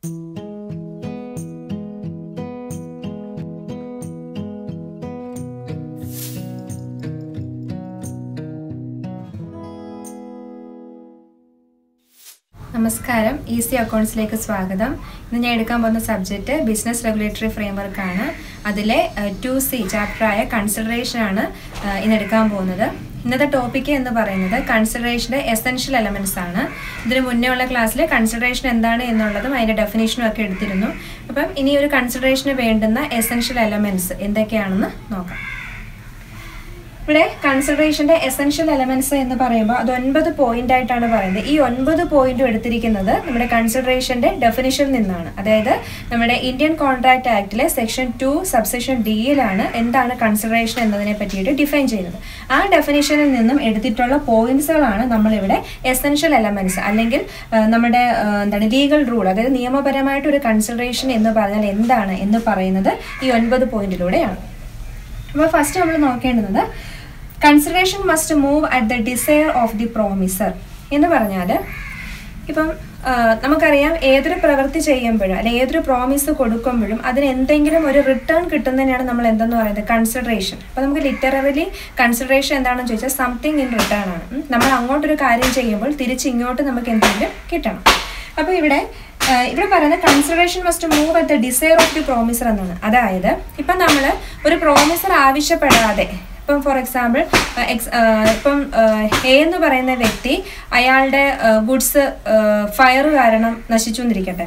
നമസ്കാരം ഈസി അക്കൗണ്ട്സിലേക്ക് സ്വാഗതം ഇന്ന് ഞാൻ എടുക്കാൻ പോകുന്ന സബ്ജക്റ്റ് ബിസിനസ് റെഗുലേറ്ററി ഫ്രെയിംവർക്ക് ആണ് അതിലെ ടു സി ചാപ്റ്ററായ കൺസിഡറേഷൻ ആണ് ഏഹ്, ഇന്ന് എടുക്കാൻ പോകുന്നത് ഇന്നത്തെ ടോപ്പിക്ക് എന്ന് പറയുന്നത് കൺസിഡറേഷൻ്റെ എസെൻഷ്യൽ എലമെന്റ്സ് ആണ് ഇതിന് മുന്നേ ഉള്ള ക്ലാസ്സിൽ കൺസിഡറേഷൻ എന്താണ് എന്നുള്ളതും അതിൻ്റെ ഡെഫിനേഷനും ഒക്കെ എടുത്തിരുന്നു അപ്പം ഇനി ഒരു കൺസിഡറേഷന് വേണ്ടുന്ന എസെൻഷ്യൽ എലമെന്റ്സ് എന്തൊക്കെയാണെന്ന് നോക്കാം ഇവിടെ കൺസിഡറേഷന്റെ എസെൻഷ്യൽ എലമെന്റ്സ് എന്ന് പറയുമ്പോൾ അത് ഒൻപത് പോയിന്റ് ആയിട്ടാണ് പറയുന്നത് ഈ ഒൻപത് പോയിന്റും എടുത്തിരിക്കുന്നത് നമ്മുടെ കൺസിഡറേഷന്റെ ഡെഫിനിഷനിൽ നിന്നാണ് അതായത് നമ്മുടെ ഇന്ത്യൻ കോൺട്രാക്ട് ആക്ടിലെ സെക്ഷൻ ടു സബ്സെക്ഷൻ ഡിയിലാണ് എന്താണ് കൺസിഡറേഷൻ എന്നതിനെ പറ്റിയിട്ട് ഡിഫൈൻ ചെയ്യുന്നത് ആ ഡെഫിനിഷനിൽ നിന്നും എടുത്തിട്ടുള്ള പോയിന്റ്സുകളാണ് നമ്മളിവിടെ എസെൻഷ്യൽ എലമെന്റ്സ് അല്ലെങ്കിൽ ആ, നമ്മുടെ ആ, എന്താണ് ലീഗൽ റൂൾ അതായത് നിയമപരമായിട്ട് ഒരു കൺസിഡറേഷൻ എന്ന് പറഞ്ഞാൽ എന്താണ് എന്ന് പറയുന്നത് ഈ ഒൻപത് പോയിന്റിലൂടെയാണ് അപ്പോൾ ഫസ്റ്റ് നമ്മൾ നോക്കേണ്ടുന്നത് consideration must move at the desire of the promisor എന്ന് പറഞ്ഞാൽ ഇപ്പം ആ, നമുക്കറിയാം ഏതൊരു പ്രവൃത്തി ചെയ്യുമ്പോഴും അല്ലെങ്കിൽ ഏതൊരു പ്രോമിസ് കൊടുക്കുമ്പോഴും അതിന് എന്തെങ്കിലും ഒരു റിട്ടേൺ കിട്ടുന്നതിനാണ് നമ്മൾ എന്തെന്ന് പറയുന്നത് കൺസിഡറേഷൻ അപ്പോൾ നമുക്ക് ലിറ്റററിലി കൺസിഡറേഷൻ എന്താണെന്ന് ചോദിച്ചാൽ സംതിങ് ഇൻ റിട്ടേൺ ആണ് ഉം. നമ്മൾ അങ്ങോട്ടൊരു കാര്യം ചെയ്യുമ്പോൾ തിരിച്ച് ഇങ്ങോട്ട് നമുക്ക് എന്തെങ്കിലും കിട്ടണം അപ്പോൾ ഇവിടെ ആ, ഇവിടെ പറയുന്നത് consideration must move at the desire of the promisor എന്നാണ് അതായത് ഇപ്പം നമ്മൾ ഒരു പ്രോമിസർ ആവശ്യപ്പെടാതെ ഇപ്പം ഫോർ എക്സാമ്പിൾ എക്സ് ഇപ്പം എ എന്ന് പറയുന്ന വ്യക്തി അയാളുടെ ഗുഡ്സ് ഫയർ കാരണം നശിച്ചു എന്നിരിക്കട്ടെ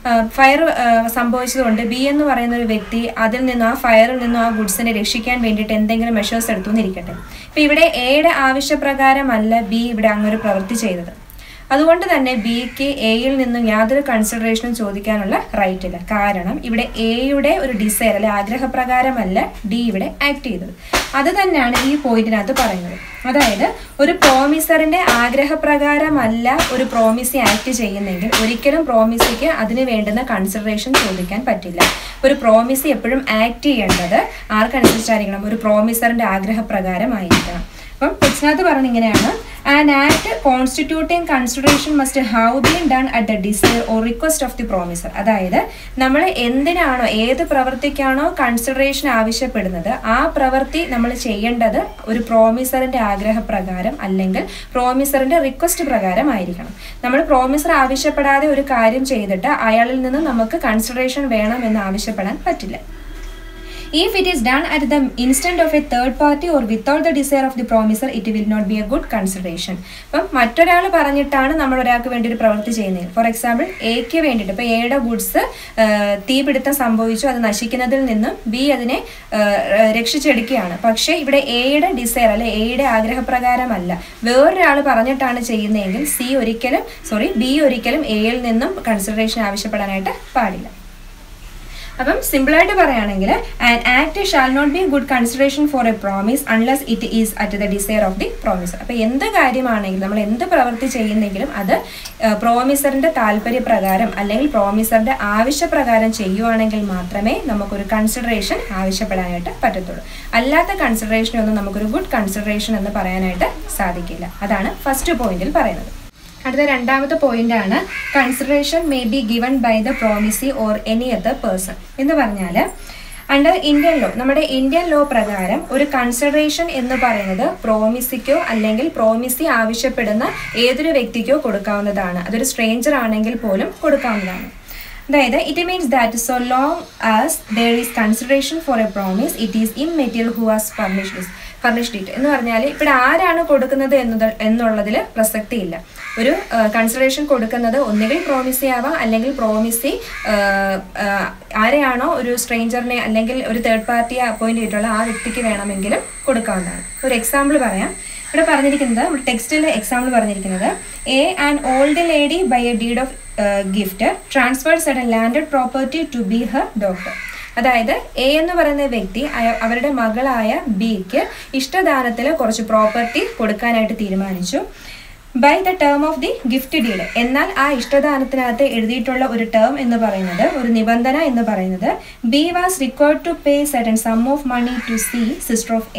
ഫയർ സംഭവിച്ചതുകൊണ്ട് ബി എന്ന് പറയുന്ന ഒരു വ്യക്തി അതിൽ നിന്നും ആ ഫയറിൽ നിന്നും ആ ഗുഡ്സിനെ രക്ഷിക്കാൻ വേണ്ടിയിട്ട് എന്തെങ്കിലും മെഷേഴ്സ് എടുത്തു എന്നിരിക്കട്ടെ ഇപ്പം ഇവിടെ എയുടെ ആവശ്യപ്രകാരമല്ല ബി ഇവിടെ അങ്ങൊരു പ്രവൃത്തി ചെയ്തത് അതുകൊണ്ട് തന്നെ ബിക്ക് എയിൽ നിന്നും യാതൊരു കൺസിഡറേഷനും ചോദിക്കാനുള്ള റൈറ്റ് ഇല്ല കാരണം ഇവിടെ എയുടെ ഒരു ഡിസയർ അല്ലെ ആഗ്രഹപ്രകാരമല്ല ഡി ഇവിടെ ആക്ട് ചെയ്തത് അത് തന്നെയാണ് ഈ പോയിന്റിനകത്ത് പറയുന്നത് അതായത് ഒരു പ്രോമിസറിന്റെ ആഗ്രഹപ്രകാരമല്ല ഒരു പ്രോമിസി ആക്ട് ചെയ്യുന്നെങ്കിൽ ഒരിക്കലും പ്രോമിസിക്ക് അതിന് വേണ്ടുന്ന കൺസിഡറേഷൻ ചോദിക്കാൻ പറ്റില്ല ഒരു പ്രോമിസി എപ്പോഴും ആക്ട് ചെയ്യേണ്ടത് ആർക്കനുസരിച്ചായിരിക്കണം ഒരു പ്രോമിസറിന്റെ ആഗ്രഹപ്രകാരമായിരിക്കണം അപ്പം കൊച്ചിനകത്ത് പറഞ്ഞ ഇങ്ങനെയാണ് an act constituting consideration must have been done at the desire or request of the promisor അതായത് നമ്മൾ എന്തിനാണോ ഏത് പ്രവൃത്തിക്കാണോ കൺസിഡറേഷൻ ആവശ്യപ്പെടുന്നത് ആ പ്രവൃത്തി നമ്മൾ ചെയ്യേണ്ടത് ഒരു പ്രോമിസറിന്റെ ആഗ്രഹപ്രകാരം അല്ലെങ്കിൽ പ്രോമിസറിന്റെ റിക്വസ്റ്റ് പ്രകാരം ആയിരിക്കണം നമ്മൾ പ്രോമിസർ ആവശ്യപ്പെടാതെ ഒരു കാര്യം ചെയ്തിട്ട് അയാളിൽ നിന്ന് നമുക്ക് കൺസിഡറേഷൻ വേണം എന്ന് ആവശ്യപ്പെടാൻ പറ്റില്ല If it is done at the instant of a third party or without the desire of the promiser, it will not be a good consideration. അപ്പം മറ്റൊരാൾ പറഞ്ഞിട്ടാണ് നമ്മൾ ഒരാൾക്ക് വേണ്ടി ഒരു പ്രവൃത്തി ചെയ്യുന്നത് ഫോർ എക്സാമ്പിൾ എക്ക് വേണ്ടിയിട്ട് ഇപ്പോൾ എയുടെ ഗുഡ്സ് തീപിടുത്തം സംഭവിച്ചു അത് നശിക്കുന്നതിൽ നിന്നും ബി അതിനെ ആ, രക്ഷിച്ചെടുക്കുകയാണ് പക്ഷേ ഇവിടെ എയുടെ ഡിസയർ അല്ലെ എയുടെ ആഗ്രഹപ്രകാരമല്ല വേറൊരാൾ പറഞ്ഞിട്ടാണ് ചെയ്യുന്നതെങ്കിൽ സി ഒരിക്കലും സോറി ബി ഒരിക്കലും എയിൽ നിന്നും കൺസിഡറേഷൻ ആവശ്യപ്പെടാനായിട്ട് പാടില്ല അപ്പം സിമ്പിളായിട്ട് പറയുകയാണെങ്കിൽ an act shall not be good consideration for a promise unless it is at the desire of the promisor അപ്പോൾ എന്ത് കാര്യമാണെങ്കിലും നമ്മൾ എന്ത് പ്രവൃത്തി ചെയ്യുന്നെങ്കിലും അത് പ്രോമിസറിന്റെ താല്പര്യപ്രകാരം അല്ലെങ്കിൽ പ്രോമിസറിന്റെ ആവശ്യപ്രകാരം ചെയ്യുവാണെങ്കിൽ മാത്രമേ നമുക്കൊരു കൺസിഡറേഷൻ ആവശ്യപ്പെടാനായിട്ട് പറ്റത്തുള്ളൂ അല്ലാത്ത കൺസിഡറേഷനൊന്നും നമുക്കൊരു ഗുഡ് കൺസിഡറേഷൻ എന്ന് പറയാനായിട്ട് സാധിക്കില്ല അതാണ് ഫസ്റ്റ് പോയിന്റിൽ പറയുന്നത് അടുത്ത രണ്ടാമത്തെ പോയിന്റ് ആണ് consideration may be given by the promisee or any other person എന്ന് പറഞ്ഞാൽ അണ്ടർ ഇന്ത്യൻ ലോ നമ്മുടെ ഇന്ത്യൻ ലോ പ്രകാരം ഒരു കൺസിഡറേഷൻ എന്ന് പറയുന്നത് പ്രോമിസിക്കോ അല്ലെങ്കിൽ പ്രോമിസി ആവശ്യപ്പെടുന്ന ഏതൊരു വ്യക്തിക്കോ കൊടുക്കാവുന്നതാണ് അതൊരു സ്ട്രേഞ്ചർ ആണെങ്കിൽ പോലും കൊടുക്കാവുന്നതാണ് അതായത് it means that so long as there is consideration for a promise it is immaterial who has furnished furnished it എന്ന് പറഞ്ഞാൽ ഇവിടെ ആരാണ് കൊടുക്കുന്നത് എന്നത് എന്നുള്ളതിൽ പ്രസക്തിയില്ല ഒരു കൺസിഡറേഷൻ കൊടുക്കുന്നത് ഒന്നുകിൽ പ്രോമിസി ആവാം അല്ലെങ്കിൽ പ്രോമിസി ആരെയാണോ ഒരു സ്ട്രേഞ്ചറിനെ അല്ലെങ്കിൽ ഒരു തേർഡ് പാർട്ടിയെ അപ്പോയിന്റ് ചെയ്തിട്ടുള്ള ആ വ്യക്തിക്ക് വേണമെങ്കിലും കൊടുക്കാവുന്നതാണ് ഒരു എക്സാമ്പിൾ പറയാം ഇവിടെ പറഞ്ഞിരിക്കുന്നത് ടെക്സ്റ്റിൽ എക്സാമ്പിൾ പറഞ്ഞിരിക്കുന്നത് A and old lady by a deed of gift transferred certain landed property to B her daughter അതായത് എ എന്ന് പറയുന്ന വ്യക്തി അയ- അവരുടെ മകളായ ബിക്ക് ഇഷ്ടദാനത്തിൽ കുറച്ച് പ്രോപ്പർട്ടി കൊടുക്കാനായിട്ട് തീരുമാനിച്ചു by the term of the gift deed എന്നാൽ ആ ഇഷ്ടദാനത്തിനകത്ത് എഴുതിയിട്ടുള്ള ഒരു ടേം എന്ന് പറയുന്നത് ഒരു നിബന്ധന എന്ന് പറയുന്നത് B was required to pay certain sum of money to C sister of A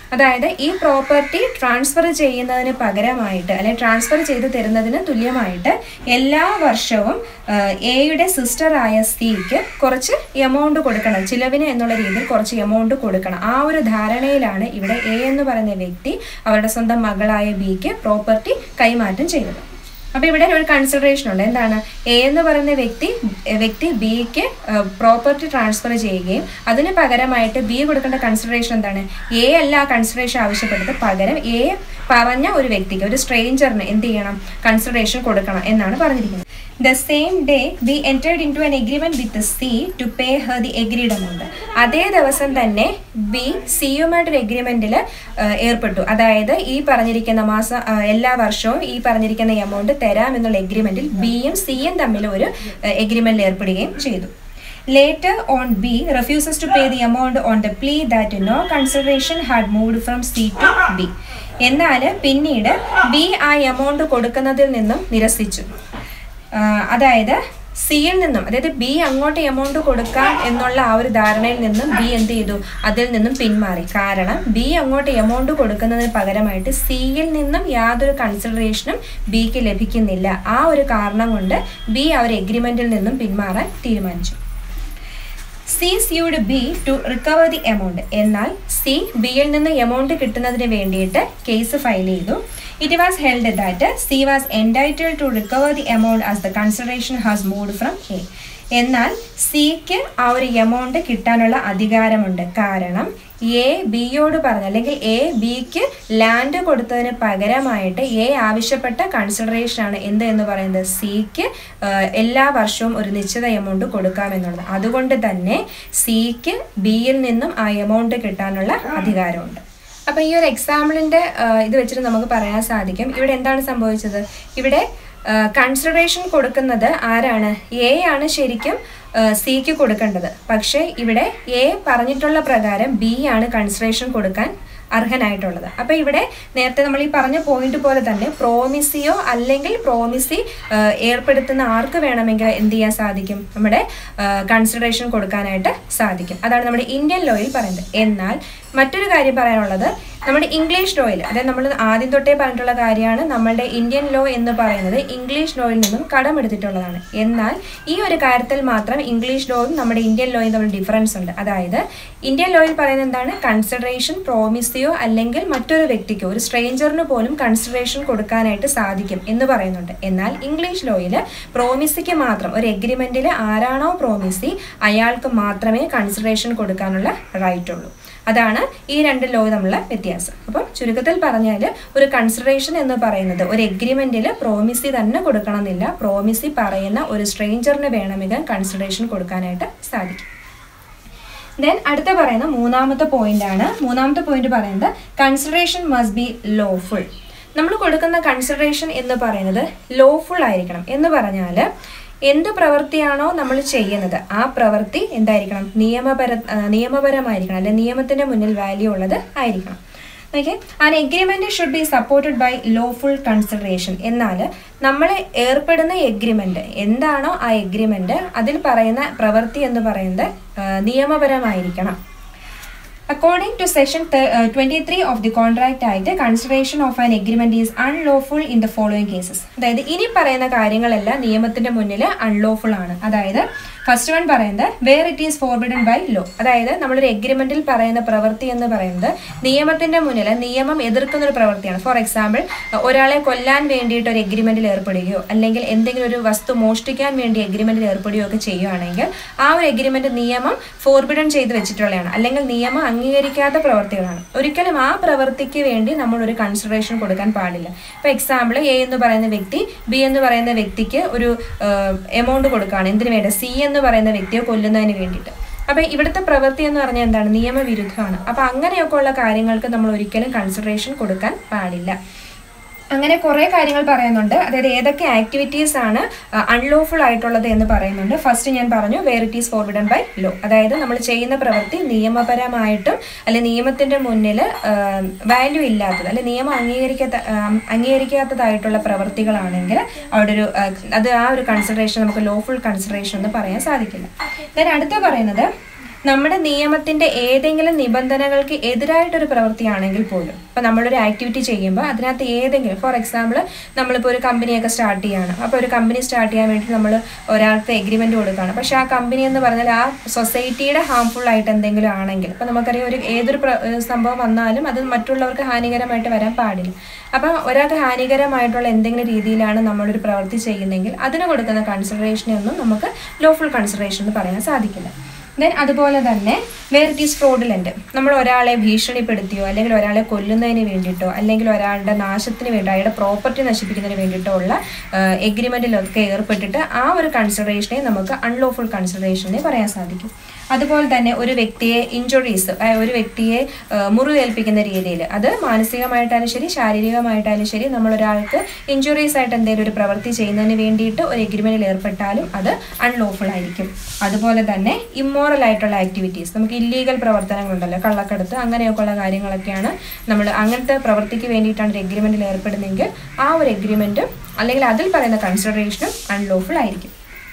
അതായത് ഈ പ്രോപ്പർട്ടി ട്രാൻസ്ഫർ ചെയ്യുന്നതിന് പകരമായിട്ട് അല്ലെങ്കിൽ ട്രാൻസ്ഫർ ചെയ്ത് തരുന്നതിന് തുല്യമായിട്ട് എല്ലാ വർഷവും എയുടെ സിസ്റ്ററായ സിക്ക് കുറച്ച് എമൗണ്ട് കൊടുക്കണം ചിലവിന് എന്നുള്ള രീതിയിൽ കുറച്ച് എമൗണ്ട് കൊടുക്കണം ആ ഒരു ധാരണയിലാണ് ഇവിടെ എ എന്ന് പറയുന്ന വ്യക്തി അവരുടെ സ്വന്തം മകളായ ബിക്ക് പ്രോപ്പർട്ടി കൈമാറ്റം ചെയ്തത് അപ്പോൾ ഇവിടെ ഒരു കൺസിഡറേഷൻ ഉണ്ട് എന്താണ് എ എന്ന് പറയുന്ന വ്യക്തി വ്യക്തി ബിക്ക് പ്രോപ്പർട്ടി ട്രാൻസ്ഫർ ചെയ്യുകയും അതിന് പകരമായിട്ട് ബി കൊടുക്കേണ്ട കൺസിഡറേഷൻ എന്താണ് എ അല്ല ആ കൺസിഡറേഷൻ ആവശ്യപ്പെട്ടത് പകരം എ പറഞ്ഞ ഒരു വ്യക്തിക്ക് ഒരു സ്ട്രേഞ്ചറിന് എന്ത് ചെയ്യണം കൺസിഡറേഷൻ കൊടുക്കണം എന്നാണ് പറഞ്ഞിരിക്കുന്നത് the same day B entered into an agreement with C to pay her the agreed amount അതേ ദിവസം തന്നെ ബി സിയുമായിട്ടൊരു എഗ്രിമെന്റിൽ ഏർപ്പെട്ടു അതായത് ഈ പറഞ്ഞിരിക്കുന്ന മാസം ആ, എല്ലാ വർഷവും ഈ പറഞ്ഞിരിക്കുന്ന എമൗണ്ട് തരാം എന്നുള്ള എഗ്രിമെന്റിൽ ബിയും സിയും തമ്മിൽ ഒരു എഗ്രിമെന്റിൽ ഏർപ്പെടുകയും ചെയ്തു Later on, B refuses to pay the amount on the plea that no consideration had moved from C to B. എന്നാൽ പിന്നീട് ബി ആ എമൗണ്ട് കൊടുക്കുന്നതിൽ നിന്നും നിരസിച്ചു ആ, അതായത് സിയിൽ നിന്നും അതായത് ബി അങ്ങോട്ട് എമൗണ്ട് കൊടുക്കാം എന്നുള്ള ആ ഒരു ധാരണയിൽ നിന്നും ബി എന്ത് ചെയ്തു അതിൽ നിന്നും പിന്മാറി കാരണം ബി അങ്ങോട്ട് എമൗണ്ട് കൊടുക്കുന്നതിന് പകരമായിട്ട് സിയിൽ നിന്നും യാതൊരു കൺസിഡറേഷനും ബിക്ക് ലഭിക്കുന്നില്ല ആ ഒരു കാരണം കൊണ്ട് ബി ആ ഒരു എഗ്രിമെന്റിൽ നിന്നും പിന്മാറാൻ തീരുമാനിച്ചു C sued B to recover the amount എന്നാൽ സി ബിയിൽ നിന്ന് എമൗണ്ട് കിട്ടുന്നതിന് വേണ്ടിയിട്ട് കേസ് ഫയൽ ചെയ്തു it was held that C was entitled to recover the amount as the consideration has moved from A എന്നാൽ സിക്ക് ആ ഒരു എമൗണ്ട് കിട്ടാനുള്ള അധികാരമുണ്ട് കാരണം എ ബിയോട് പറഞ്ഞു അല്ലെങ്കിൽ എ ബിക്ക് ലാൻഡ് കൊടുത്തതിന് പകരമായിട്ട് എ ആവശ്യപ്പെട്ട കൺസിഡറേഷൻ ആണ് എന്ത് എന്ന് പറയുന്നത് സിക്ക് എല്ലാ വർഷവും ഒരു നിശ്ചിത എമൗണ്ട് കൊടുക്കാമെന്നുള്ളത് അതുകൊണ്ട് തന്നെ സിക്ക് ബിയിൽ നിന്നും ആ എമൗണ്ട് കിട്ടാനുള്ള അധികാരമുണ്ട് അപ്പോൾ ഈ ഒരു എക്സാമ്പിളിൻ്റെ ഇത് വെച്ചിട്ട് നമുക്ക് പറയാൻ സാധിക്കും ഇവിടെ എന്താണ് സംഭവിച്ചത് ഇവിടെ കൺസിഡറേഷൻ കൊടുക്കുന്നത് ആരാണ് എ ആണ് ശരിക്കും സിക്ക് കൊടുക്കേണ്ടത് പക്ഷേ ഇവിടെ എ പറഞ്ഞിട്ടുള്ള പ്രകാരം ബി ആണ് കൺസിഡറേഷൻ കൊടുക്കാൻ അർഹനായിട്ടുള്ളത് അപ്പോൾ ഇവിടെ നേരത്തെ നമ്മൾ ഈ പറഞ്ഞ പോയിന്റ് പോലെ തന്നെ പ്രോമിസിയോ അല്ലെങ്കിൽ പ്രോമിസി ഏർപ്പെടുത്തുന്ന ആർക്ക് വേണമെങ്കിൽ എന്ത് ചെയ്യാൻ സാധിക്കും നമ്മുടെ കൺസിഡറേഷൻ കൊടുക്കാനായിട്ട് സാധിക്കും അതാണ് നമ്മുടെ ഇന്ത്യൻ ലോയിൽ പറയുന്നത് എന്നാൽ മറ്റൊരു കാര്യം പറയാനുള്ളത് നമ്മുടെ ഇംഗ്ലീഷ് ലോയിൽ അതായത് നമ്മൾ ആദ്യം തൊട്ടേ പറഞ്ഞിട്ടുള്ള കാര്യമാണ് നമ്മളുടെ ഇന്ത്യൻ ലോ എന്ന് പറയുന്നത് ഇംഗ്ലീഷ് ലോയിൽ നിന്നും കടമെടുത്തിട്ടുള്ളതാണ് എന്നാൽ ഈ ഒരു കാര്യത്തിൽ മാത്രം ഇംഗ്ലീഷ് ലോയും നമ്മുടെ ഇന്ത്യൻ ലോയും തമ്മിൽ ഡിഫറൻസ് ഉണ്ട് അതായത് ഇന്ത്യൻ ലോയിൽ പറയുന്നത് എന്താണ് കൺസിഡറേഷൻ പ്രോമിസിയോ അല്ലെങ്കിൽ മറ്റൊരു വ്യക്തിക്കോ ഒരു സ്ട്രേഞ്ചറിന് പോലും കൺസിഡറേഷൻ കൊടുക്കാനായിട്ട് സാധിക്കും എന്ന് പറയുന്നുണ്ട് എന്നാൽ ഇംഗ്ലീഷ് ലോയിൽ പ്രോമിസിക്ക് മാത്രം ഒരു എഗ്രിമെന്റിൽ ആരാണോ പ്രോമിസി അയാൾക്ക് മാത്രമേ കൺസിഡറേഷൻ കൊടുക്കാനുള്ള റൈറ്റ് ഉള്ളൂ അതാണ് ഈ രണ്ട് ലോ തമ്മിലുള്ള വ്യത്യാസം അപ്പം ചുരുക്കത്തിൽ പറഞ്ഞാൽ ഒരു കൺസിഡറേഷൻ എന്ന് പറയുന്നത് ഒരു എഗ്രിമെന്റിൽ പ്രോമിസി തന്നെ കൊടുക്കണമെന്നില്ല പ്രോമിസി പറയുന്ന ഒരു സ്ട്രേഞ്ചറിന് വേണമെങ്കിൽ കൺസിഡറേഷൻ കൊടുക്കാനായിട്ട് സാധിക്കും ദെൻ അടുത്ത പറയുന്ന മൂന്നാമത്തെ പോയിന്റ് ആണ് മൂന്നാമത്തെ പോയിന്റ് പറയുന്നത് കൺസിഡറേഷൻ മസ്റ്റ് ബി ലോഫുൾ നമ്മൾ കൊടുക്കുന്ന കൺസിഡറേഷൻ എന്ന് പറയുന്നത് ലോഫുൾ ആയിരിക്കണം എന്ന് പറഞ്ഞാൽ എന്ത് പ്രവൃത്തിയാണോ നമ്മൾ ചെയ്യുന്നത് ആ പ്രവൃത്തി എന്തായിരിക്കണം നിയമപര ആ, നിയമപരമായിരിക്കണം അല്ലെ നിയമത്തിന്റെ മുന്നിൽ വാല്യൂ ഉള്ളത് ആയിരിക്കണം okay an agreement should be supported by lawful consideration എന്നാൽ നമ്മൾ ഏർപ്പെടുന്ന എഗ്രിമെന്റ് എന്താണോ ആ എഗ്രിമെന്റ് അതിൽ പറയുന്ന പ്രവൃത്തി എന്ന് പറയുന്നത് ആ, നിയമപരമായിരിക്കണം According to section th- uh, 23 of the Contract Act, consideration of an agreement is unlawful in the following cases. അതായത് ഇനി പറയുന്ന കാര്യങ്ങളെല്ലാം നിയമത്തിന്റെ മുന്നിൽ അൺലോഫുൾ ആണ് അതായത് ഫസ്റ്റ് വൺ പറയുന്നത് where it is forbidden by law അതായത് നമ്മളൊരു എഗ്രിമെന്റിൽ പറയുന്ന പ്രവൃത്തി എന്ന് പറയുന്നത് നിയമത്തിന്റെ മുന്നിൽ നിയമം എതിർക്കുന്ന ഒരു പ്രവൃത്തിയാണ് ഫോർ എക്സാമ്പിൾ ഒരാളെ കൊല്ലാൻ വേണ്ടിയിട്ട് ഒരു എഗ്രിമെന്റിൽ ഏർപ്പെടുകയോ അല്ലെങ്കിൽ എന്തെങ്കിലും ഒരു വസ്തു മോഷ്ടിക്കാൻ വേണ്ടി എഗ്രിമെന്റിൽ ഏർപ്പെടുകയോ ഒക്കെ ചെയ്യുകയാണെങ്കിൽ ആ ഒരു എഗ്രിമെന്റ് നിയമം ഫോർബിഡൻ ചെയ്ത് വെച്ചിട്ടുള്ളതാണ് അല്ലെങ്കിൽ നിയമം അംഗീകരിക്കാത്ത പ്രവൃത്തികളാണ് ഒരിക്കലും ആ പ്രവൃത്തിക്ക് വേണ്ടി നമ്മൾ ഒരു കൺസിഡറേഷൻ കൊടുക്കാൻ പാടില്ല ഇപ്പോൾ എക്സാമ്പിൾ എ എന്ന് പറയുന്ന വ്യക്തി ബി എന്ന് പറയുന്ന വ്യക്തിക്ക് ഒരു എമൗണ്ട് കൊടുക്കുകയാണ് എന്തിനു വേണ്ടി സി എന്ന് പറയുന്ന വ്യക്തിയെ കൊല്ലുന്നതിന് വേണ്ടിയിട്ട് അപ്പൊ ഇവിടുത്തെ പ്രവൃത്തി എന്ന് പറഞ്ഞാൽ എന്താണ് നിയമവിരുദ്ധമാണ് അപ്പൊ അങ്ങനെയൊക്കെ ഉള്ള കാര്യങ്ങൾക്ക് നമ്മൾ ഒരിക്കലും കൺസിഡറേഷൻ കൊടുക്കാൻ പാടില്ല അങ്ങനെ കുറേ കാര്യങ്ങൾ പറയുന്നുണ്ട് അതായത് ഏതൊക്കെ ആക്ടിവിറ്റീസ് ആണ് അൺലോഫുൾ ആയിട്ടുള്ളത് എന്ന് പറയുന്നുണ്ട് ഫസ്റ്റ് ഞാൻ പറഞ്ഞു where it is forbidden by law അതായത് നമ്മൾ ചെയ്യുന്ന പ്രവൃത്തി നിയമപരമായിട്ടും അല്ലെ നിയമത്തിന്റെ മുന്നിൽ വാല്യൂ ഇല്ലാത്തത് അല്ലെ നിയമം അംഗീകരിക്കാത്ത ആ, അംഗീകരിക്കാത്തതായിട്ടുള്ള പ്രവൃത്തികളാണെങ്കിൽ അവിടെ ഒരു ആ, അത് ആ ഒരു കൺസിഡറേഷൻ നമുക്ക് ലോഫുൾ കൺസിഡറേഷൻ എന്ന് പറയാൻ സാധിക്കില്ല ദെൻ അടുത്ത പറയുന്നത് നമ്മുടെ നിയമത്തിന്റെ ഏതെങ്കിലും നിബന്ധനകൾക്ക് എതിരായിട്ടൊരു പ്രവൃത്തിയാണെങ്കിൽ പോലും ഇപ്പൊ നമ്മളൊരു ആക്ടിവിറ്റി ചെയ്യുമ്പോൾ അതിനകത്ത് ഏതെങ്കിലും ഫോർ എക്സാമ്പിൾ നമ്മളിപ്പോൾ ഒരു കമ്പനിയൊക്കെ സ്റ്റാർട്ട് ചെയ്യാണ് അപ്പോൾ ഒരു കമ്പനി സ്റ്റാർട്ട് ചെയ്യാൻ വേണ്ടി നമ്മൾ ഒരാൾക്ക് എഗ്രിമെന്റ് കൊടുക്കുകയാണ് പക്ഷെ ആ കമ്പനി എന്ന് പറഞ്ഞാൽ ആ സൊസൈറ്റിയുടെ ഹാംഫുൾ ആയിട്ട് എന്തെങ്കിലും ആണെങ്കിൽ ഇപ്പൊ നമുക്കറിയാം ഒരു ഏതൊരു പ്ര- ഏഹ് സംഭവം വന്നാലും അത് മറ്റുള്ളവർക്ക് ഹാനികരമായിട്ട് വരാൻ പാടില്ല അപ്പം ഒരാൾക്ക് ഹാനികരമായിട്ടുള്ള എന്തെങ്കിലും രീതിയിലാണ് നമ്മളൊരു പ്രവൃത്തി ചെയ്യുന്നതെങ്കിൽ അതിന് കൊടുക്കുന്ന കൺസിഡറേഷനൊന്നും നമുക്ക് ലോഫുൾ കൺസിഡറേഷൻ എന്ന് പറയാൻ സാധിക്കില്ല ദെൻ അതുപോലെ തന്നെ വേർ ഇറ്റ് ഈസ് ഫ്രോഡിലൻറ്റ് നമ്മൾ ഒരാളെ ഭീഷണിപ്പെടുത്തിയോ അല്ലെങ്കിൽ ഒരാളെ കൊല്ലുന്നതിന് വേണ്ടിയിട്ടോ അല്ലെങ്കിൽ ഒരാളുടെ നാശത്തിന് വേണ്ടി അയാളുടെ പ്രോപ്പർട്ടി നശിപ്പിക്കുന്നതിന് വേണ്ടിയിട്ടോ ഉള്ള എഗ്രിമെൻറ്റിലൊക്കെ ഏർപ്പെട്ടിട്ട് ആ ഒരു കൺസിഡറേഷനെ നമുക്ക് അൺലോഫുൾ കൺസിഡറേഷനെ പറയാൻ സാധിക്കും അതുപോലെ തന്നെ ഒരു വ്യക്തിയെ ഇഞ്ചുറീസ് ഒരു വ്യക്തിയെ ആ, മുറിവേൽപ്പിക്കുന്ന രീതിയിൽ അത് മാനസികമായിട്ടായാലും ശരി ശാരീരികമായിട്ടായാലും ശരി നമ്മൾ ഒരാൾക്ക് ഇഞ്ചുറീസ് ആയിട്ട് എന്തെങ്കിലും ഒരു പ്രവൃത്തി ചെയ്യുന്നതിന് വേണ്ടിയിട്ട് ഒരു എഗ്രിമെന്റിൽ ഏർപ്പെട്ടാലും അത് അൺലോഫുൾ ആയിരിക്കും അതുപോലെ തന്നെ ഇമ്മോറൽ ആയിട്ടുള്ള ആക്ടിവിറ്റീസ് നമുക്ക് ഇല്ലീഗൽ പ്രവർത്തനങ്ങളുണ്ടല്ലോ കള്ളക്കടത്ത് അങ്ങനെയൊക്കെയുള്ള കാര്യങ്ങളൊക്കെയാണ് നമ്മൾ അങ്ങനത്തെ പ്രവൃത്തിക്ക് വേണ്ടിയിട്ടാണ് ഒരു എഗ്രിമെന്റിൽ ഏർപ്പെടുന്നതെങ്കിൽ ആ ഒരു എഗ്രിമെന്റ് അല്ലെങ്കിൽ അതിൽ പറയുന്ന കൺസിഡറേഷനും അൺലോഫുൾ ആയിരിക്കും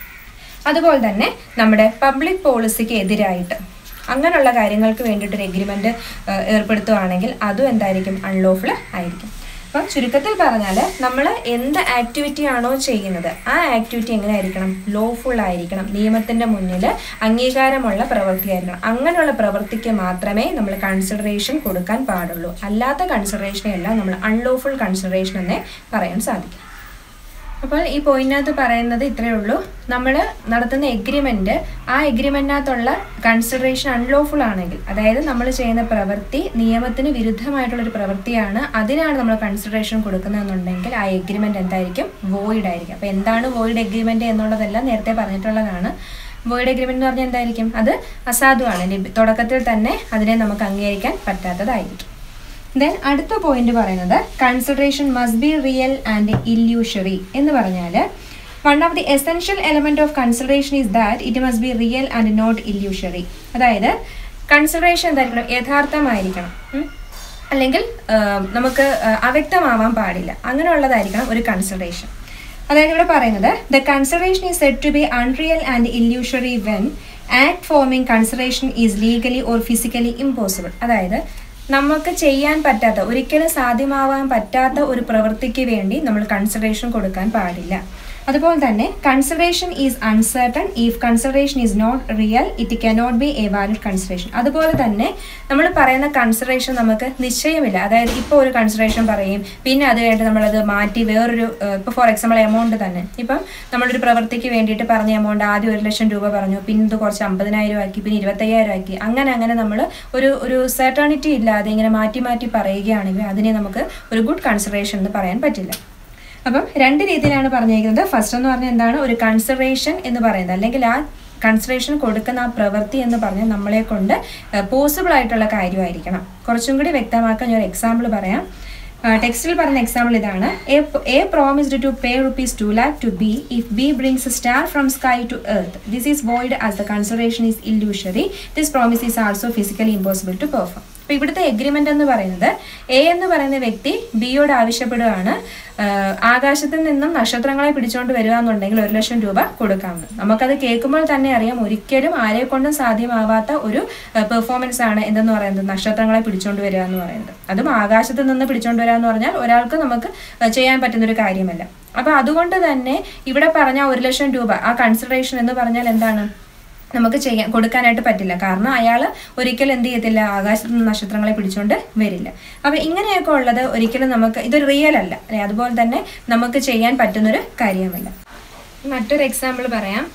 അതുപോലെ തന്നെ നമ്മുടെ പബ്ലിക് പോളിസിക്ക് എതിരായിട്ട് അങ്ങനെയുള്ള കാര്യങ്ങൾക്ക് വേണ്ടിയിട്ട് ഒരു എഗ്രിമെന്റ് ഏർപ്പെടുത്തുകയാണെങ്കിൽ അതും എന്തായിരിക്കും അൺലോഫുൾ ആയിരിക്കും അപ്പം ചുരുക്കത്തിൽ പറഞ്ഞാൽ നമ്മൾ എന്ത് ആക്ടിവിറ്റി ആണോ ചെയ്യുന്നത് ആ ആക്ടിവിറ്റി എങ്ങനെ ആയിരിക്കണം ലോഫുൾ ആയിരിക്കണം നിയമത്തിന്റെ മുന്നിൽ അംഗീകാരമുള്ള പ്രവൃത്തിയായിരിക്കണം അങ്ങനെയുള്ള പ്രവൃത്തിക്ക് മാത്രമേ നമ്മൾ കൺസിഡറേഷൻ കൊടുക്കാൻ പാടുള്ളൂ അല്ലാത്ത കൺസിഡറേഷനെല്ലാം നമ്മൾ അൺലോഫുൾ കൺസിഡറേഷൻ എന്നേ പറയാൻ സാധിക്കും അപ്പോൾ ഈ പോയിന്റിനകത്ത് പറയുന്നത് ഇത്രയേ ഉള്ളൂ നമ്മൾ നടത്തുന്ന എഗ്രിമെന്റ് ആ എഗ്രിമെന്റിനകത്തുള്ള കൺസിഡറേഷൻ അൺലോഫുൾ ആണെങ്കിൽ അതായത് നമ്മൾ ചെയ്യുന്ന പ്രവൃത്തി നിയമത്തിന് വിരുദ്ധമായിട്ടുള്ള ഒരു പ്രവൃത്തിയാണ് അതിനാണ് നമ്മൾ കൺസിഡറേഷൻ കൊടുക്കുന്നതെന്നുണ്ടെങ്കിൽ ആ എഗ്രിമെന്റ് എന്തായിരിക്കും വോയിഡ് ആയിരിക്കും അപ്പോൾ എന്താണ് വോയിഡ് എഗ്രിമെന്റ് എന്നുള്ളതെല്ലാം നേരത്തെ പറഞ്ഞിട്ടുള്ളതാണ് വോയിഡ് എഗ്രിമെന്റ് എന്ന് പറഞ്ഞാൽ എന്തായിരിക്കും അത് അസാധുവാണ് ലഭ്യ- തുടക്കത്തിൽ തന്നെ അതിനെ നമുക്ക് അംഗീകരിക്കാൻ പറ്റാത്തതായിരിക്കും ദെൻ അടുത്ത പോയിന്റ് പറയുന്നത് consideration must be real and illusory എന്ന് പറഞ്ഞാൽ one of the essential element of consideration is that it must be real and not illusory അതായത് കൺസിഡറേഷൻ എന്തായിരിക്കണം യഥാർത്ഥമായിരിക്കണം ഉം. അല്ലെങ്കിൽ ആ, നമുക്ക് ആ, അവ്യക്തമാവാൻ പാടില്ല അങ്ങനെയുള്ളതായിരിക്കണം ഒരു കൺസിഡറേഷൻ അതായത് ഇവിടെ പറയുന്നത് the consideration is set to be unreal and illusory when act forming consideration is legally or physically impossible അതായത് നമുക്ക് ചെയ്യാൻ പറ്റാത്ത ഒരിക്കലും സാധ്യമാവാൻ പറ്റാത്ത ഒരു പ്രവൃത്തിക്ക് വേണ്ടി നമ്മൾ കൺസിഡറേഷൻ കൊടുക്കാൻ പാടില്ല അതുപോലെ തന്നെ consideration is uncertain if consideration is not real it cannot be a valid consideration അതുപോലെ തന്നെ നമ്മൾ പറയുന്ന കൺസിഡറേഷൻ നമുക്ക് നിശ്ചയമില്ല അതായത് ഇപ്പോൾ ഒരു കൺസിഡറേഷൻ പറയും പിന്നെ അത് കഴിഞ്ഞിട്ട് നമ്മളത് മാറ്റി വേറൊരു ഇപ്പോൾ ഫോർ എക്സാമ്പിൾ എമൗണ്ട് തന്നെ ഇപ്പം നമ്മളൊരു പ്രവൃത്തിക്ക് വേണ്ടിയിട്ട് പറഞ്ഞ എമൗണ്ട് ആദ്യം ഒരു ലക്ഷം രൂപ പറഞ്ഞു പിന്നെ ഇത് കുറച്ച് അമ്പതിനായിരം ആക്കി പിന്നെ ഇരുപത്തയ്യായിരം ആക്കി അങ്ങനെ അങ്ങനെ നമ്മൾ ഒരു ഒരു സെർട്ടണിറ്റി ഇല്ലാതെ ഇങ്ങനെ മാറ്റി മാറ്റി പറയുകയാണെങ്കിൽ അതിനെ നമുക്ക് ഒരു ഗുഡ് കൺസിഡറേഷൻ എന്ന് പറയാൻ പറ്റില്ല അപ്പം രണ്ട് രീതിയിലാണ് പറഞ്ഞിരിക്കുന്നത് ഫസ്റ്റ് എന്ന് പറഞ്ഞാൽ എന്താണ് ഒരു കൺസിഡറേഷൻ എന്ന് പറയുന്നത് അല്ലെങ്കിൽ ആ കൺസിഡറേഷൻ കൊടുക്കുന്ന ആ പ്രവൃത്തി എന്ന് പറഞ്ഞാൽ നമ്മളെ കൊണ്ട് പോസിബിൾ ആയിട്ടുള്ള കാര്യമായിരിക്കണം കുറച്ചും കൂടി വ്യക്തമാക്കാൻ ഞാൻ ഒരു എക്സാമ്പിൾ പറയാം ടെക്സ്റ്റിൽ പറഞ്ഞ എക്സാമ്പിൾ ഇതാണ് A promised to pay rupees two lakh to B if B brings star from sky to earth this is void as the consideration is illusory this promise is also physically impossible to perform അപ്പോൾ ഇവിടുത്തെ agreement എന്ന് പറയുന്നത് A എന്ന് പറയുന്ന വ്യക്തി ബിയോട് ആവശ്യപ്പെടുകയാണ് ആഹ് ആകാശത്തിൽ നിന്നും നക്ഷത്രങ്ങളെ പിടിച്ചുകൊണ്ട് വരിക എന്നുണ്ടെങ്കിൽ ഒരു ലക്ഷം രൂപ കൊടുക്കാമെന്ന് നമുക്കത് കേൾക്കുമ്പോൾ തന്നെ അറിയാം ഒരിക്കലും ആരെ കൊണ്ടും സാധ്യമാവാത്ത ഒരു പെർഫോമൻസ് ആണ് എന്തെന്ന് പറയുന്നത് നക്ഷത്രങ്ങളെ പിടിച്ചുകൊണ്ട് വരിക എന്ന് പറയുന്നത് അതും ആകാശത്തിൽ നിന്ന് പിടിച്ചുകൊണ്ട് വരിക എന്ന് പറഞ്ഞാൽ ഒരാൾക്ക് നമുക്ക് ആഹ് ചെയ്യാൻ പറ്റുന്ന ഒരു കാര്യമല്ല അപ്പൊ അതുകൊണ്ട് തന്നെ ഇവിടെ പറഞ്ഞ ഒരു ലക്ഷം രൂപ ആ കൺസിഡറേഷൻ എന്ന് പറഞ്ഞാൽ എന്താണ് നമുക്ക് ചെയ്യാൻ കൊടുക്കാനായിട്ട് പറ്റില്ല കാരണം അയാൾ ഒരിക്കലും എന്ത് ചെയ്യത്തില്ല ആകാശത്ത് നിന്ന് നക്ഷത്രങ്ങളെ പിടിച്ചുകൊണ്ട് വരില്ല അപ്പൊ ഇങ്ങനെയൊക്കെ ഉള്ളത് ഒരിക്കലും നമുക്ക് ഇതൊരു റിയൽ അല്ല അല്ലെ അതുപോലെ തന്നെ നമുക്ക് ചെയ്യാൻ പറ്റുന്നൊരു കാര്യമല്ല മറ്റൊരു എക്സാമ്പിൾ പറയാം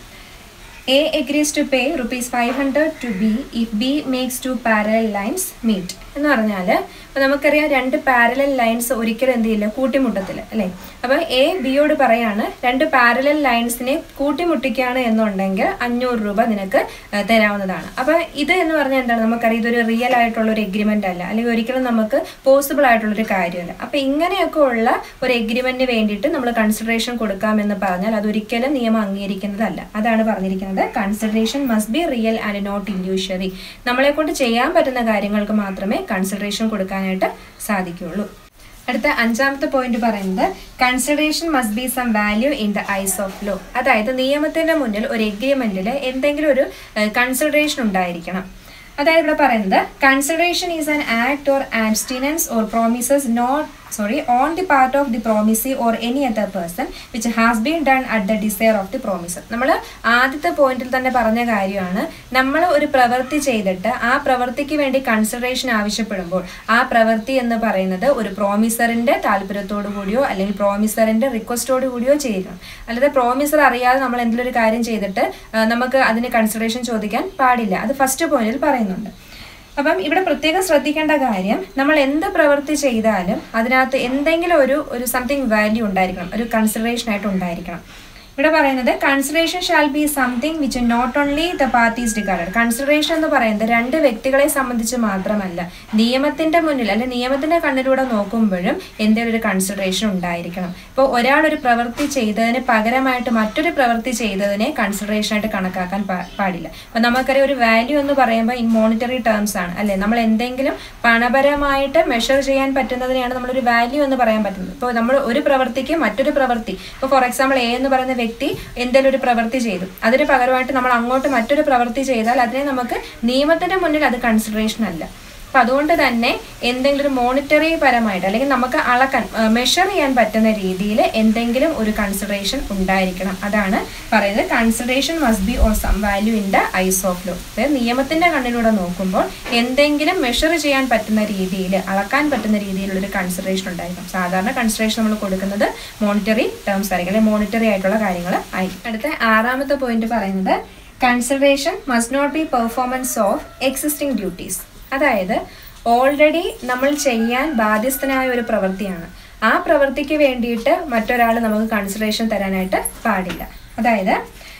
A agrees to pay rupees five hundred to B if B makes two parallel lines meet എന്ന് പറഞ്ഞാൽ ഇപ്പം നമുക്കറിയാം രണ്ട് പാരലൽ ലൈൻസ് ഒരിക്കലും എന്ത് ചെയ്യില്ല കൂട്ടിമുട്ടത്തില്ല അല്ലേ അപ്പോൾ എ ബിയോട് പറയാണ് രണ്ട് പാരലൽ ലൈൻസിനെ കൂട്ടിമുട്ടിക്കുകയാണ് എന്നുണ്ടെങ്കിൽ അഞ്ഞൂറ് രൂപ നിനക്ക് ഏഹ്, തരാവുന്നതാണ് അപ്പോൾ ഇത് എന്ന് പറഞ്ഞാൽ എന്താണ് നമുക്കറിയാം ഇതൊരു റിയൽ ആയിട്ടുള്ള ഒരു എഗ്രിമെന്റ് അല്ല അല്ലെങ്കിൽ ഒരിക്കലും നമുക്ക് പോസിബിൾ ആയിട്ടുള്ള ഒരു കാര്യമല്ല അപ്പോൾ ഇങ്ങനെയൊക്കെ ഉള്ള ഒരു എഗ്രിമെന്റിന് വേണ്ടിയിട്ട് നമ്മൾ കൺസിഡറേഷൻ കൊടുക്കാമെന്ന് പറഞ്ഞാൽ അതൊരിക്കലും നിയമം അംഗീകരിക്കുന്നതല്ല അതാണ് പറഞ്ഞിരിക്കുന്നത് consideration must be real and not illusory നമ്മളെ കൊണ്ട് ചെയ്യാൻ പറ്റുന്ന കാര്യങ്ങൾക്ക് മാത്രമേ കൺസിഡറേഷൻ കൊടുക്കാനായിട്ട് സാധിക്കുകയുള്ളൂ അടുത്ത അഞ്ചാമത്തെ പോയിന്റ് പറയുന്നത് consideration must be some value in the eyes of law അതായത് നിയമത്തിന്റെ മുന്നിൽ ഒരു എഗ്രിമെന്റിൽ എന്തെങ്കിലും ഒരു കൺസിഡറേഷൻ ഉണ്ടായിരിക്കണം അതായത് ഇവിടെ പറയുന്നത് consideration is an act or abstinence or promises not sorry on the part of the promisee or any other person which has been done at the desire of the promisor നമ്മൾ ആദ്യത്തെ പോയിന്റിൽ തന്നെ പറഞ്ഞ കാര്യമാണ് നമ്മൾ ഒരു പ്രവൃത്തി ചെയ്തിട്ട് ആ പ്രവൃത്തിക്ക് വേണ്ടി കൺസിഡറേഷൻ ആവശ്യപ്പെടുമ്പോൾ ആ പ്രവൃത്തി എന്ന് പറയുന്നത് ഒരു പ്രോമിസറിന്റെ താല്പര്യത്തോടു കൂടിയോ അല്ലെങ്കിൽ പ്രോമിസറിന്റെ റിക്വസ്റ്റോടു കൂടിയോ ചെയ്യണം അല്ലാതെ പ്രോമിസർ അറിയാതെ നമ്മൾ എന്തെങ്കിലും ഒരു കാര്യം ചെയ്തിട്ട് ആ, നമുക്ക് അതിന് കൺസിഡറേഷൻ ചോദിക്കാൻ പാടില്ല അത് ഫസ്റ്റ് പോയിന്റിൽ പറയുന്നുണ്ട് അപ്പം ഇവിടെ പ്രത്യേകം ശ്രദ്ധിക്കേണ്ട കാര്യം നമ്മൾ എന്ത് പ്രവൃത്തി ചെയ്താലും അതിനകത്ത് എന്തെങ്കിലും ഒരു ഒരു സംതിങ് വാല്യൂ ഉണ്ടായിരിക്കണം ഒരു കൺസിഡറേഷൻ ആയിട്ട് ഉണ്ടായിരിക്കണം ഇവിടെ പറയുന്നത് consideration shall be something which not only the parties regarded consideration എന്ന് പറയുന്നത് രണ്ട് വ്യക്തികളെ സംബന്ധിച്ച് മാത്രമല്ല നിയമത്തിന്റെ മുന്നിൽ അല്ലെ നിയമത്തിന്റെ കണ്ണിലൂടെ നോക്കുമ്പോഴും എന്തെങ്കിലും ഒരു കൺസിഡറേഷൻ ഉണ്ടായിരിക്കണം ഇപ്പോൾ ഒരാൾ ഒരു പ്രവൃത്തി ചെയ്തതിന് പകരമായിട്ട് മറ്റൊരു പ്രവൃത്തി ചെയ്തതിനെ കൺസിഡറേഷൻ ആയിട്ട് കണക്കാക്കാൻ പാ- പാടില്ല അപ്പൊ നമുക്കറിയാം ഒരു വാല്യൂ എന്ന് പറയുമ്പോൾ ഇൻ മോണിറ്ററി ടേംസ് ആണ് അല്ലെ നമ്മൾ എന്തെങ്കിലും പണപരമായിട്ട് മെഷർ ചെയ്യാൻ പറ്റുന്നതിനെയാണ് നമ്മളൊരു വാല്യൂ എന്ന് പറയാൻ പറ്റുന്നത് ഇപ്പോൾ നമ്മൾ ഒരു പ്രവൃത്തിക്ക് മറ്റൊരു പ്രവൃത്തി ഇപ്പോൾ ഫോർ എക്സാമ്പിൾ എ എന്ന് പറയുന്ന വ്യക്തി എന്തെങ്കിലും ഒരു പ്രവൃത്തി ചെയ്തു അതിന് പകരമായിട്ട് നമ്മൾ അങ്ങോട്ട് മറ്റൊരു പ്രവൃത്തി ചെയ്താൽ അതിനെ നമുക്ക് നിയമത്തിന്റെ മുന്നിൽ അത് കൺസിഡറേഷൻ അല്ല അപ്പൊ അതുകൊണ്ട് തന്നെ എന്തെങ്കിലും ഒരു മോണിറ്ററി പരമായിട്ട് അല്ലെങ്കിൽ നമുക്ക് അളക്കാൻ മെഷർ ചെയ്യാൻ പറ്റുന്ന രീതിയിൽ എന്തെങ്കിലും ഒരു കൺസിഡറേഷൻ ഉണ്ടായിരിക്കണം അതാണ് പറയുന്നത് consideration must be or some value in the eyes of law അതായത് നിയമത്തിന്റെ കണ്ണിലൂടെ നോക്കുമ്പോൾ എന്തെങ്കിലും മെഷർ ചെയ്യാൻ പറ്റുന്ന രീതിയിൽ അളക്കാൻ പറ്റുന്ന രീതിയിലുള്ള ഒരു കൺസിഡറേഷൻ ഉണ്ടായിരിക്കും സാധാരണ കൺസിഡറേഷൻ നമ്മൾ കൊടുക്കുന്നത് മോണിറ്ററി ടേംസ് ആയിരിക്കും അല്ലെങ്കിൽ മോണിറ്ററി ആയിട്ടുള്ള കാര്യങ്ങൾ ആയിരിക്കും അടുത്ത ആറാമത്തെ പോയിന്റ് പറയുന്നത് consideration must not be performance of existing duties അതായത് ഓൾറെഡി നമ്മൾ ചെയ്യാൻ ബാധ്യസ്ഥനായ ഒരു പ്രവൃത്തിയാണ് ആ പ്രവൃത്തിക്ക് വേണ്ടിയിട്ട് മറ്റൊരാൾ നമുക്ക് കൺസിഡറേഷൻ തരാനായിട്ട് പാടില്ല അതായത്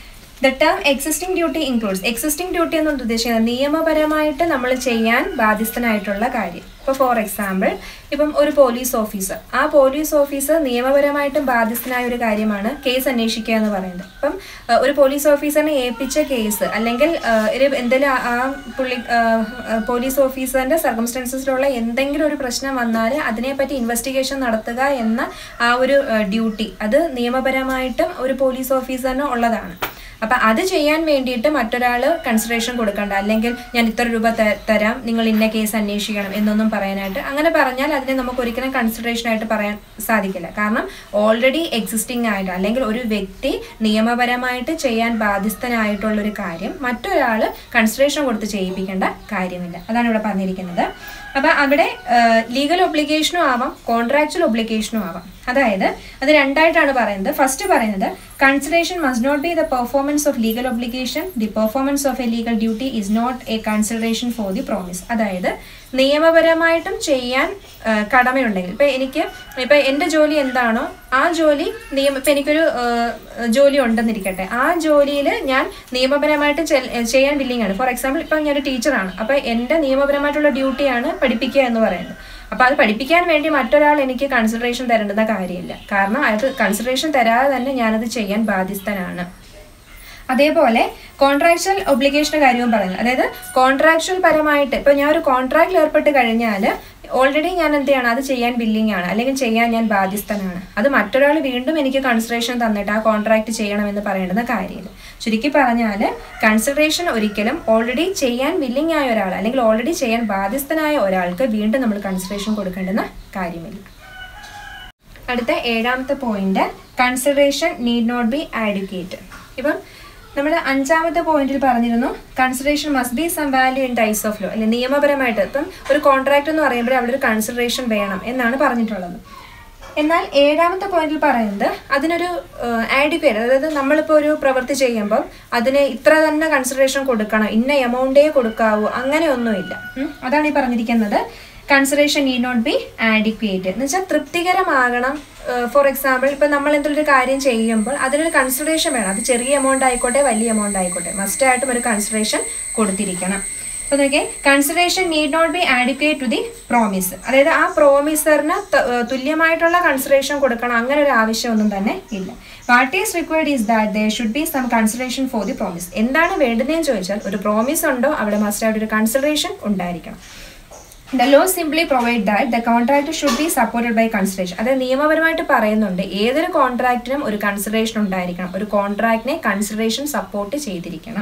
the term existing duty includes existing duty എന്ന് ഉദ്ദേശിക്കുന്നത് നിയമപരമായിട്ട് നമ്മൾ ചെയ്യാൻ ബാധ്യസ്ഥനായിട്ടുള്ള കാര്യം ഇപ്പോൾ ഫോർ എക്സാമ്പിൾ ഇപ്പം ഒരു പോലീസ് ഓഫീസർ ആ പോലീസ് ഓഫീസർ നിയമപരമായിട്ടും ബാധ്യസ്ഥനായ ഒരു കാര്യമാണ് കേസ് അന്വേഷിക്കുക എന്ന് പറയുന്നത് അപ്പം അഹ് ഒരു പോലീസ് ഓഫീസറിനെ ഏൽപ്പിച്ച കേസ് അല്ലെങ്കിൽ അഹ് ഒരു എന്തെങ്കിലും ആ- ആ പുള്ളി അഹ് അഹ് പോലീസ് ഓഫീസറിന്റെ സർക്കംസ്റ്റൻസസിലുള്ള എന്തെങ്കിലും ഒരു പ്രശ്നം വന്നാൽ അതിനെപ്പറ്റി ഇൻവെസ്റ്റിഗേഷൻ നടത്തുക എന്ന ആ ഒരു ഡ്യൂട്ടി അത് നിയമപരമായിട്ടും ഒരു പോലീസ് ഓഫീസറിന് ഉള്ളതാണ് അപ്പൊ അത് ചെയ്യാൻ വേണ്ടിയിട്ട് മറ്റൊരാൾ കൺസിഡറേഷൻ കൊടുക്കണ്ട അല്ലെങ്കിൽ ഞാൻ ഇത്ര രൂപ ത- തരാം നിങ്ങൾ ഇന്ന കേസ് അന്വേഷിക്കണം എന്നൊന്നും പറയാനായിട്ട് അങ്ങനെ പറഞ്ഞാൽ അതിനെ നമുക്ക് ഒരിക്കലും കൺസിഡറേഷൻ ആയിട്ട് പറയാൻ സാധിക്കില്ല കാരണം ഓൾറെഡി എക്സിസ്റ്റിംഗ് ആയിട്ട് അല്ലെങ്കിൽ ഒരു വ്യക്തി നിയമപരമായിട്ട് ചെയ്യാൻ ബാധ്യസ്ഥനായിട്ടുള്ള ഒരു കാര്യം മറ്റൊരാൾ കൺസിഡറേഷൻ കൊടുത്ത് ചെയ്യിപ്പിക്കേണ്ട കാര്യമില്ല അതാണ് ഇവിടെ പറഞ്ഞിരിക്കുന്നത് അപ്പൊ അവിടെ ലീഗൽ ഒബ്ലിഗേഷനും ആവാം കോൺട്രാക്ച്വൽ ഒബ്ലിഗേഷനും ആവാം അതായത് അത് രണ്ടായിട്ടാണ് പറയുന്നത് ഫസ്റ്റ് പറയുന്നത് consideration must not be the performance of legal obligation the performance of a legal duty is not a consideration for the promise അതായത് നിയമപരമായിട്ടും ചെയ്യാൻ ആ, കടമയുണ്ടെങ്കിൽ ഇപ്പൊ എനിക്ക് ഇപ്പൊ എന്റെ ജോലി എന്താണോ ആ ജോലി നിയമ ഇപ്പൊ എനിക്കൊരു ആ, ജോലി ഉണ്ടെന്നിരിക്കട്ടെ ആ ജോലിയിൽ ഞാൻ നിയമപരമായിട്ട് ചെൽ- ചെയ്യാൻ വില്ലിങ് ആണ് ഫോർ എക്സാമ്പിൾ ഇപ്പൊ ഞാനൊരു ടീച്ചറാണ് അപ്പൊ എന്റെ നിയമപരമായിട്ടുള്ള ഡ്യൂട്ടിയാണ് പഠിപ്പിക്കുക എന്ന് പറയുന്നത് അപ്പൊ അത് പഠിപ്പിക്കാൻ വേണ്ടി മറ്റൊരാൾ എനിക്ക് കൺസിഡറേഷൻ തരേണ്ടുന്ന കാര്യമില്ല കാരണം അയാൾക്ക് കൺസിഡറേഷൻ തരാതെ തന്നെ ഞാനത് ചെയ്യാൻ ബാധ്യസ്ഥനാണ് അതേപോലെ കോൺട്രാക്ച്വൽ ഒബ്ലിഗേഷൻ്റെ കാര്യവും പറഞ്ഞു അതായത് കോൺട്രാക്ച്വൽ പരമായിട്ട് ഇപ്പോൾ ഞാൻ ഒരു കോൺട്രാക്റ്റിൽ ഏർപ്പെട്ട് കഴിഞ്ഞാൽ ഓൾറെഡി ഞാൻ എന്ത് ചെയ്യണം അത് ചെയ്യാൻ ബില്ലിംഗ് ആണ് അല്ലെങ്കിൽ ചെയ്യാൻ ഞാൻ ബാധ്യസ്ഥനാണ് അത് മറ്റൊരാൾ വീണ്ടും എനിക്ക് കൺസിഡറേഷൻ തന്നിട്ട് ആ കോൺട്രാക്ട് ചെയ്യണമെന്ന് പറയേണ്ടുന്ന കാര്യമില്ല ചുരുക്കി പറഞ്ഞാൽ കൺസിഡറേഷൻ ഒരിക്കലും ഓൾറെഡി ചെയ്യാൻ ബില്ലിംഗ് ആയ ഒരാൾ അല്ലെങ്കിൽ ഓൾറെഡി ചെയ്യാൻ ബാധ്യസ്ഥനായ ഒരാൾക്ക് വീണ്ടും നമ്മൾ കൺസിഡറേഷൻ കൊടുക്കേണ്ടുന്ന കാര്യമില്ല അടുത്ത ഏഴാമത്തെ point consideration need not be adequate ഇപ്പം നമ്മൾ അഞ്ചാമത്തെ പോയിന്റിൽ പറഞ്ഞിരുന്നു consideration must be some value in the eyes of law അല്ലെ നിയമപരമായിട്ട് ഇപ്പം ഒരു കോൺട്രാക്ട് എന്ന് പറയുമ്പോൾ അവിടെ ഒരു കൺസിഡറേഷൻ വേണം എന്നാണ് പറഞ്ഞിട്ടുള്ളത് എന്നാൽ ഏഴാമത്തെ പോയിന്റിൽ പറയുന്നത് അതിനൊരു ആഡിക്വേറ്റ് അതായത് നമ്മളിപ്പോൾ ഒരു പ്രവൃത്തി ചെയ്യുമ്പോൾ അതിന് ഇത്ര തന്നെ കൺസിഡറേഷൻ കൊടുക്കണം ഇന്ന എമൗണ്ടേ കൊടുക്കാവൂ അങ്ങനെയൊന്നുമില്ല ഉം. അതാണ് ഈ പറഞ്ഞിരിക്കുന്നത് കൺസിഡറേഷൻ ഈ നോട്ട് ബി ആഡിക്വേറ്റ് എന്ന് വെച്ചാൽ തൃപ്തികരമാകണം ഫോർ എക്സാമ്പിൾ ഇപ്പം നമ്മൾ എന്തെങ്കിലും ഒരു കാര്യം ചെയ്യുമ്പോൾ അതിനൊരു കൺസിഡറേഷൻ വേണം അത് ചെറിയ എമൗണ്ട് ആയിക്കോട്ടെ വലിയ എമൗണ്ട് ആയിക്കോട്ടെ മസ്റ്റായിട്ടും ഒരു കൺസിഡറേഷൻ കൊടുത്തിരിക്കണം അപ്പോൾ നോക്കിയേ consideration need not be adequate to the promise അതായത് ആ പ്രോമിസറിന് തുല്യമായിട്ടുള്ള കൺസിഡറേഷൻ കൊടുക്കണം അങ്ങനെ ഒരു ആവശ്യമൊന്നും തന്നെ ഇല്ല what is required is that there should be some consideration for the promise എന്താണ് വേണ്ടതെന്ന് ചോദിച്ചാൽ ഒരു പ്രോമിസ് ഉണ്ടോ അവിടെ മസ്റ്റായിട്ട് ഒരു കൺസിഡറേഷൻ ഉണ്ടായിരിക്കണം the law simply provide that the contract should be supported by consideration അതായത് നിയമപരമായിട്ട് പറയുന്നുണ്ട് ഏതൊരു കോൺട്രാക്റ്റിനും ഒരു കൺസിഡറേഷൻ ഉണ്ടായിരിക്കണം ഒരു കോൺട്രാക്റ്റിനെ കൺസിഡറേഷൻ സപ്പോർട്ട് ചെയ്തിരിക്കണം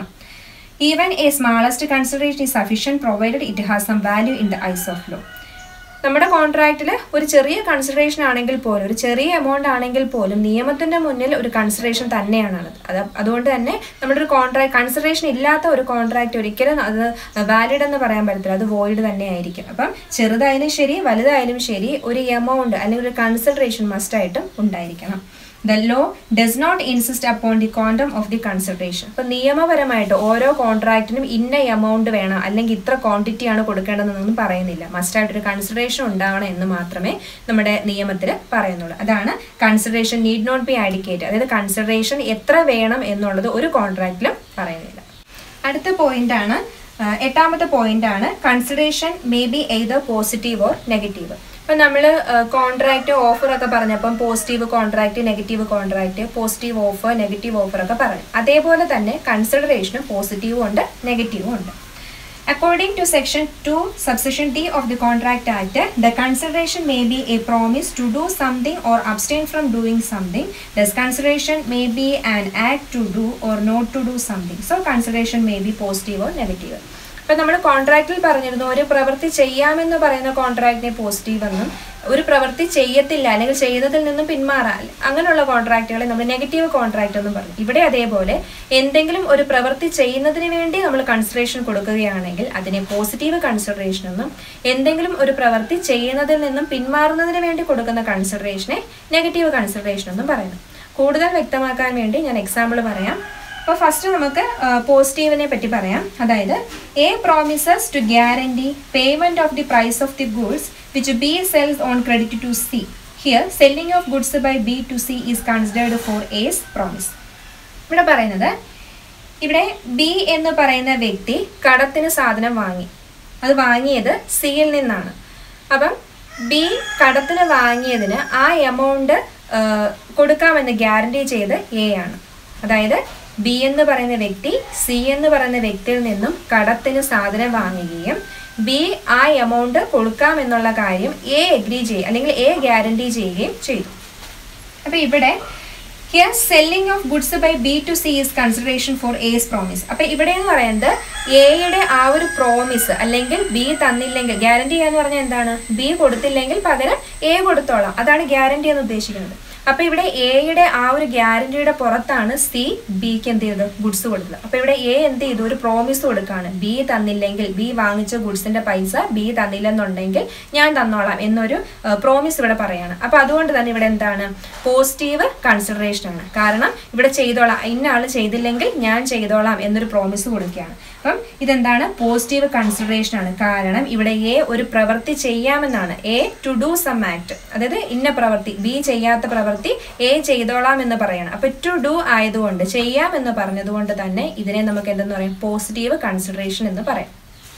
even a smallest consideration is sufficient provided it has some value in the eyes of law നമ്മുടെ കോൺട്രാക്റ്റിൽ ഒരു ചെറിയ കൺസിഡറേഷൻ ആണെങ്കിൽ പോലും ഒരു ചെറിയ എമൗണ്ട് ആണെങ്കിൽ പോലും നിയമത്തിന്റെ മുന്നിൽ ഒരു കൺസിഡറേഷൻ തന്നെയാണ് അത് അത് അതുകൊണ്ട് തന്നെ നമ്മുടെ ഒരു കോൺട്രാക്ട് കൺസിഡറേഷൻ ഇല്ലാത്ത ഒരു കോൺട്രാക്റ്റ് ഒരിക്കലും അത് വാലിഡ് എന്ന് പറയാൻ പറ്റത്തില്ല അത് വോയിഡ് തന്നെ ആയിരിക്കും അപ്പം ചെറുതായാലും ശരി വലുതായാലും ശരി ഒരു എമൗണ്ട് അല്ലെങ്കിൽ ഒരു കൺസിഡറേഷൻ മസ്റ്റായിട്ടും ഉണ്ടായിരിക്കണം the law does not insist upon the quantum of the consideration ഇപ്പം നിയമപരമായിട്ട് ഓരോ കോൺട്രാക്റ്റിനും ഇന്ന എമൗണ്ട് വേണം അല്ലെങ്കിൽ ഇത്ര ക്വാണ്ടിറ്റി ആണ് കൊടുക്കേണ്ടതെന്നൊന്നും പറയുന്നില്ല മസ്റ്റായിട്ട് ഒരു കൺസിഡറേഷൻ ഉണ്ടാവണം എന്ന് മാത്രമേ നമ്മുടെ നിയമത്തിൽ പറയുന്നുള്ളൂ അതാണ് consideration need not be adequate അതായത് കൺസിഡറേഷൻ എത്ര വേണം എന്നുള്ളത് ഒരു കോൺട്രാക്റ്റിലും പറയുന്നില്ല അടുത്ത പോയിന്റ് ആണ് ആ, എട്ടാമത്തെ പോയിന്റ് ആണ് consideration may be either positive or negative ഇപ്പം നമ്മൾ കോൺട്രാക്റ്റ് ഓഫർ ഒക്കെ പറഞ്ഞപ്പം positive contract negative contract positive offer negative offer ഒക്കെ പറഞ്ഞു അതേപോലെ തന്നെ കൺസിഡറേഷനും പോസിറ്റീവും ഉണ്ട് നെഗറ്റീവും ഉണ്ട് According to Section 2, Subsection D of the Contract Act, the consideration may be a promise to do something or abstain from doing something. Thus, consideration may be an act to do or not to do something. So, consideration may be positive or negative. ഇപ്പം നമ്മൾ കോൺട്രാക്റ്റിൽ പറഞ്ഞിരുന്നു ഒരു പ്രവൃത്തി ചെയ്യാമെന്ന് പറയുന്ന കോൺട്രാക്റ്റിനെ positive എന്നും ഒരു പ്രവൃത്തി ചെയ്യത്തില്ല അല്ലെങ്കിൽ ചെയ്യുന്നതിൽ നിന്നും പിന്മാറാൻ അങ്ങനെയുള്ള കോൺട്രാക്റ്റുകളെ നമ്മൾ നെഗറ്റീവ് കോൺട്രാക്റ്റ് എന്നും പറഞ്ഞു ഇവിടെ അതേപോലെ എന്തെങ്കിലും ഒരു പ്രവൃത്തി ചെയ്യുന്നതിന് വേണ്ടി നമ്മൾ കൺസിഡറേഷൻ കൊടുക്കുകയാണെങ്കിൽ അതിനെ പോസിറ്റീവ് കൺസിഡറേഷൻ എന്നും എന്തെങ്കിലും ഒരു പ്രവൃത്തി ചെയ്യുന്നതിൽ നിന്നും പിന്മാറുന്നതിന് വേണ്ടി കൊടുക്കുന്ന കൺസിഡറേഷനെ നെഗറ്റീവ് കൺസിഡറേഷൻ എന്നും പറയുന്നു കൂടുതൽ വ്യക്തമാക്കാൻ വേണ്ടി ഞാൻ എക്സാമ്പിൾ പറയാം അപ്പോൾ ഫസ്റ്റ് നമുക്ക് പോസിറ്റീവിനെ പറ്റി പറയാം അതായത് A promises to guarantee payment of the price of the goods which B sells on credit to C here selling of goods by B to C is considered for A's promise ഇവിടെ പറയുന്നത് ഇവിടെ B എന്ന് പറയുന്ന വ്യക്തി കടത്തിന് സാധനം വാങ്ങി അത് വാങ്ങിയത് സിയിൽ നിന്നാണ് അപ്പം ബി കടത്തിന് വാങ്ങിയതിന് ആ എമൗണ്ട് കൊടുക്കാമെന്ന് ഗ്യാരണ്ടി ചെയ്ത് എ ആണ് അതായത് ബി എന്ന് പറയുന്ന വ്യക്തി സി എന്ന് പറയുന്ന വ്യക്തിയിൽ നിന്നും കടത്തിന് സാധനം വാങ്ങുകയും ബി ആ എമൗണ്ട് കൊടുക്കാമെന്നുള്ള കാര്യം എ എഗ്രി ചെയ്യുക അല്ലെങ്കിൽ എ ഗ്യാരണ്ടി ചെയ്യുകയും ചെയ്തു അപ്പോൾ ഇവിടെ here selling of goods by B to C is consideration for A's promise അപ്പൊ ഇവിടെ എന്ന് പറയുന്നത് എയുടെ ആ ഒരു പ്രോമിസ് അല്ലെങ്കിൽ ബി തന്നില്ലെങ്കിൽ ഗ്യാരണ്ടി എന്ന് പറഞ്ഞാൽ എന്താണ് ബി കൊടുത്തില്ലെങ്കിൽ പകരം എ കൊടുത്തോളാം അതാണ് ഗ്യാരണ്ടി എന്ന് ഉദ്ദേശിക്കുന്നത് അപ്പൊ ഇവിടെ എയുടെ ആ ഒരു ഗ്യാരണ്ടിയുടെ പുറത്താണ് സി ബിക്ക് എന്ത് ചെയ്തത് ഗുഡ്സ് കൊടുത്തത് അപ്പൊ ഇവിടെ എ എന്ത് ചെയ്തു ഒരു പ്രോമിസ് കൊടുക്കാണ് ബി തന്നില്ലെങ്കിൽ ബി വാങ്ങിച്ച ഗുഡ്സിന്റെ പൈസ ബി തന്നില്ലെന്നുണ്ടെങ്കിൽ ഞാൻ തന്നോളാം എന്നൊരു പ്രോമിസ് ഇവിടെ പറയാണ് അപ്പൊ അതുകൊണ്ട് തന്നെ ഇവിടെ എന്താണ് പോസിറ്റീവ് കൺസിഡറേഷൻ ആണ് കാരണം ഇവിടെ ചെയ്തോളാം ഇന്ന ആള് ചെയ്തില്ലെങ്കിൽ ഞാൻ ചെയ്തോളാം എന്നൊരു പ്രോമിസ് കൊടുക്കുകയാണ് അപ്പം ഇതെന്താണ് പോസിറ്റീവ് കൺസിഡറേഷൻ ആണ് കാരണം ഇവിടെ എ ഒരു പ്രവൃത്തി ചെയ്യാമെന്നാണ് A to do some act അതായത് ഇന്ന പ്രവൃത്തി ബി ചെയ്യാത്ത പ്രവൃത്തി എ ചെയ്തോളാം എന്ന് പറയണം അപ്പൊ ടു ഡു ആയതുകൊണ്ട് ചെയ്യാം എന്ന് പറഞ്ഞതുകൊണ്ട് തന്നെ ഇതിനെ നമുക്ക് എന്തെന്ന് പറയാം പോസിറ്റീവ് കൺസിഡറേഷൻ എന്ന് പറയാം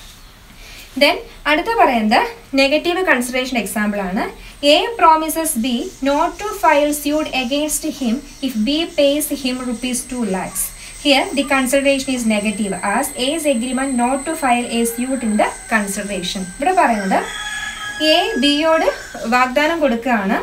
ദെൻ അടുത്ത പറയുന്നത് നെഗറ്റീവ് കൺസിഡറേഷൻ എക്സാമ്പിൾ ആണ് A promises B not to file sued against him if B pays him rupees two lakhs here the consideration is negative as A's agreement not to file a suit in the consideration ഇവിടെ പറയുന്നത് A ബിയോട് വാഗ്ദാനം കൊടുക്കുകയാണ്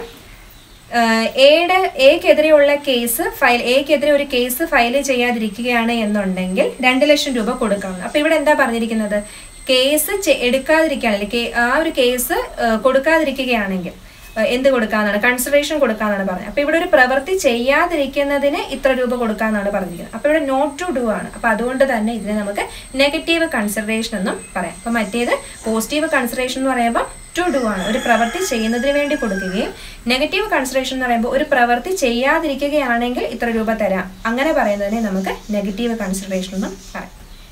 എയുടെ എക്കെതിരെയുള്ള case file എക്കെതിരെ ഒരു case file ചെയ്യാതിരിക്കുകയാണ് എന്നുണ്ടെങ്കിൽ രണ്ട് ലക്ഷം രൂപ കൊടുക്കണം അപ്പൊ ഇവിടെ എന്താ പറഞ്ഞിരിക്കുന്നത് കേസ് എടുക്കാതിരിക്കുകയാണെങ്കിൽ ആ ഒരു കേസ് കൊടുക്കാതിരിക്കുകയാണെങ്കിൽ എന്ത് കൊടുക്കാന്നാണ് കൺസിഡറേഷൻ കൊടുക്കാന്നാണ് പറഞ്ഞത് അപ്പൊ ഇവിടെ ഒരു പ്രവൃത്തി ചെയ്യാതിരിക്കുന്നതിന് ഇത്ര രൂപ കൊടുക്കാന്നാണ് പറഞ്ഞിരിക്കുന്നത് അപ്പൊ ഇവിടെ നോട്ട് ടു ഡു ആണ് അപ്പൊ അതുകൊണ്ട് തന്നെ ഇതിനെ നമുക്ക് നെഗറ്റീവ് കൺസിഡറേഷൻ എന്നും പറയാം അപ്പൊ മറ്റേത് പോസിറ്റീവ് കൺസിഡറേഷൻ എന്ന് പറയുമ്പോൾ ടു ഡു ആണ് ഒരു പ്രവൃത്തി ചെയ്യുന്നതിന് വേണ്ടി കൊടുക്കുകയും നെഗറ്റീവ് കൺസിഡറേഷൻ എന്ന് പറയുമ്പോൾ ഒരു പ്രവൃത്തി ചെയ്യാതിരിക്കുകയാണെങ്കിൽ ഇത്ര രൂപ തരാം അങ്ങനെ പറയുന്നതിനെ നമുക്ക് നെഗറ്റീവ് കൺസിഡറേഷൻ എന്നും പറയാം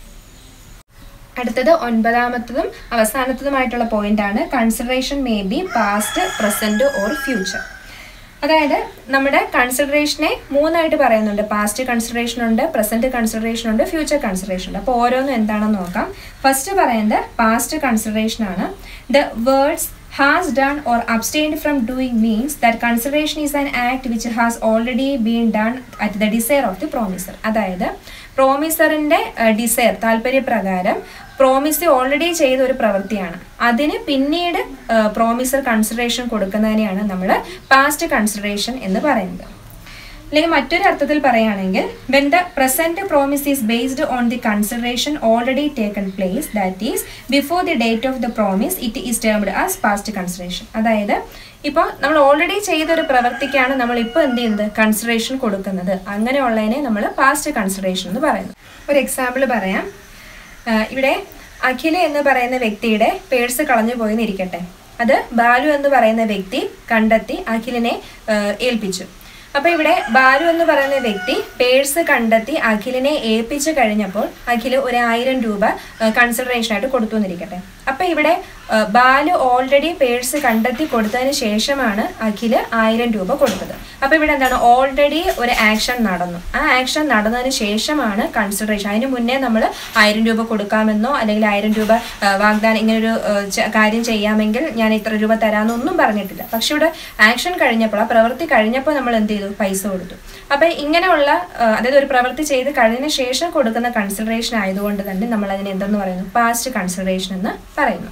അടുത്തത് ഒൻപതാമത്തതും അവസാനത്തതുമായിട്ടുള്ള പോയിന്റ് ആണ് consideration may be past present or future അതായത് നമ്മുടെ കൺസിഡറേഷനെ മൂന്നായിട്ട് പറയുന്നുണ്ട് പാസ്റ്റ് കൺസിഡറേഷൻ ഉണ്ട് പ്രസന്റ് കൺസിഡറേഷൻ ഉണ്ട് ഫ്യൂച്ചർ കൺസിഡറേഷൻ ഉണ്ട് അപ്പോൾ ഓരോന്നും എന്താണെന്ന് നോക്കാം ഫസ്റ്റ് പറയുന്നത് പാസ്റ്റ് കൺസിഡറേഷൻ ആണ് the words has done or abstained from doing means that consideration is an act which has already been done at the desire of the promiser അതായത് പ്രോമിസറിന്റെ ഡിസയർ താല്പര്യപ്രകാരം പ്രോമിസ് ഓൾറെഡി ചെയ്ത ഒരു പ്രവൃത്തിയാണ് അതിന് പിന്നീട് പ്രോമിസർ കൺസിഡറേഷൻ കൊടുക്കുന്നതിനെയാണ് നമ്മൾ പാസ്റ്റ് കൺസിഡറേഷൻ എന്ന് പറയുന്നത് അല്ലെങ്കിൽ മറ്റൊരു അർത്ഥത്തിൽ പറയുകയാണെങ്കിൽ when the present promise is based on the consideration already taken place that is before the date of the promise it is termed as past consideration അതായത് ഇപ്പോൾ നമ്മൾ ഓൾറെഡി ചെയ്ത ഒരു പ്രവൃത്തിക്കാണ് നമ്മൾ ഇപ്പോൾ എന്ത് ചെയ്യുന്നത് കൺസിഡറേഷൻ കൊടുക്കുന്നത് അങ്ങനെയുള്ളതിനെ നമ്മൾ പാസ്റ്റ് കൺസിഡറേഷൻ എന്ന് പറയുന്നു ഒരു എക്സാമ്പിൾ പറയാം ആഹ് ഇവിടെ അഖില എന്ന് പറയുന്ന വ്യക്തിയുടെ പേഴ്സ് കളഞ്ഞു പോയെന്നിരിക്കട്ടെ അത് ബാലു എന്ന് പറയുന്ന വ്യക്തി കണ്ടെത്തി അഖിലിനെ ആഹ് ഏൽപ്പിച്ചു അപ്പൊ ഇവിടെ ബാലു എന്ന് പറയുന്ന വ്യക്തി പേഴ്സ് കണ്ടെത്തി അഖിലിനെ ഏൽപ്പിച്ചു കഴിഞ്ഞപ്പോൾ അഖിൽ ഒരു ആയിരം രൂപ കൺസിഡറേഷൻ ആയിട്ട് കൊടുത്തു എന്നിരിക്കട്ടെ അപ്പൊ ഇവിടെ ആ, ബാലു ഓൾറെഡി പേഴ്സ് കണ്ടെത്തി കൊടുത്തതിന് ശേഷമാണ് അഖില് ആയിരം രൂപ കൊടുത്തത് അപ്പൊ ഇവിടെ എന്താണ് ഓൾറെഡി ഒരു ആക്ഷൻ നടന്നു ആ ആക്ഷൻ നടന്നതിന് ശേഷമാണ് കൺസിഡറേഷൻ അതിന് മുന്നേ നമ്മൾ ആയിരം രൂപ കൊടുക്കാമെന്നോ അല്ലെങ്കിൽ ആയിരം രൂപ ആ, വാഗ്ദാനം ഇങ്ങനൊരു ആ, ച- കാര്യം ചെയ്യാമെങ്കിൽ ഞാൻ ഇത്ര രൂപ തരാമെന്നൊന്നും പറഞ്ഞിട്ടില്ല പക്ഷെ ഇവിടെ ആക്ഷൻ കഴിഞ്ഞപ്പോൾ ആ പ്രവൃത്തി കഴിഞ്ഞപ്പോൾ നമ്മൾ എന്ത് ചെയ്തു പൈസ കൊടുത്തു അപ്പൊ ഇങ്ങനെയുള്ള ആ, അതായത് ഒരു പ്രവൃത്തി ചെയ്ത് കഴിഞ്ഞതിന് ശേഷം കൊടുക്കുന്ന കൺസിഡറേഷൻ ആയതുകൊണ്ട് തന്നെ നമ്മൾ അതിനെ എന്തെന്ന് പറയുന്നു പാസ്റ്റ് കൺസിഡറേഷൻ എന്ന് പറയുന്നു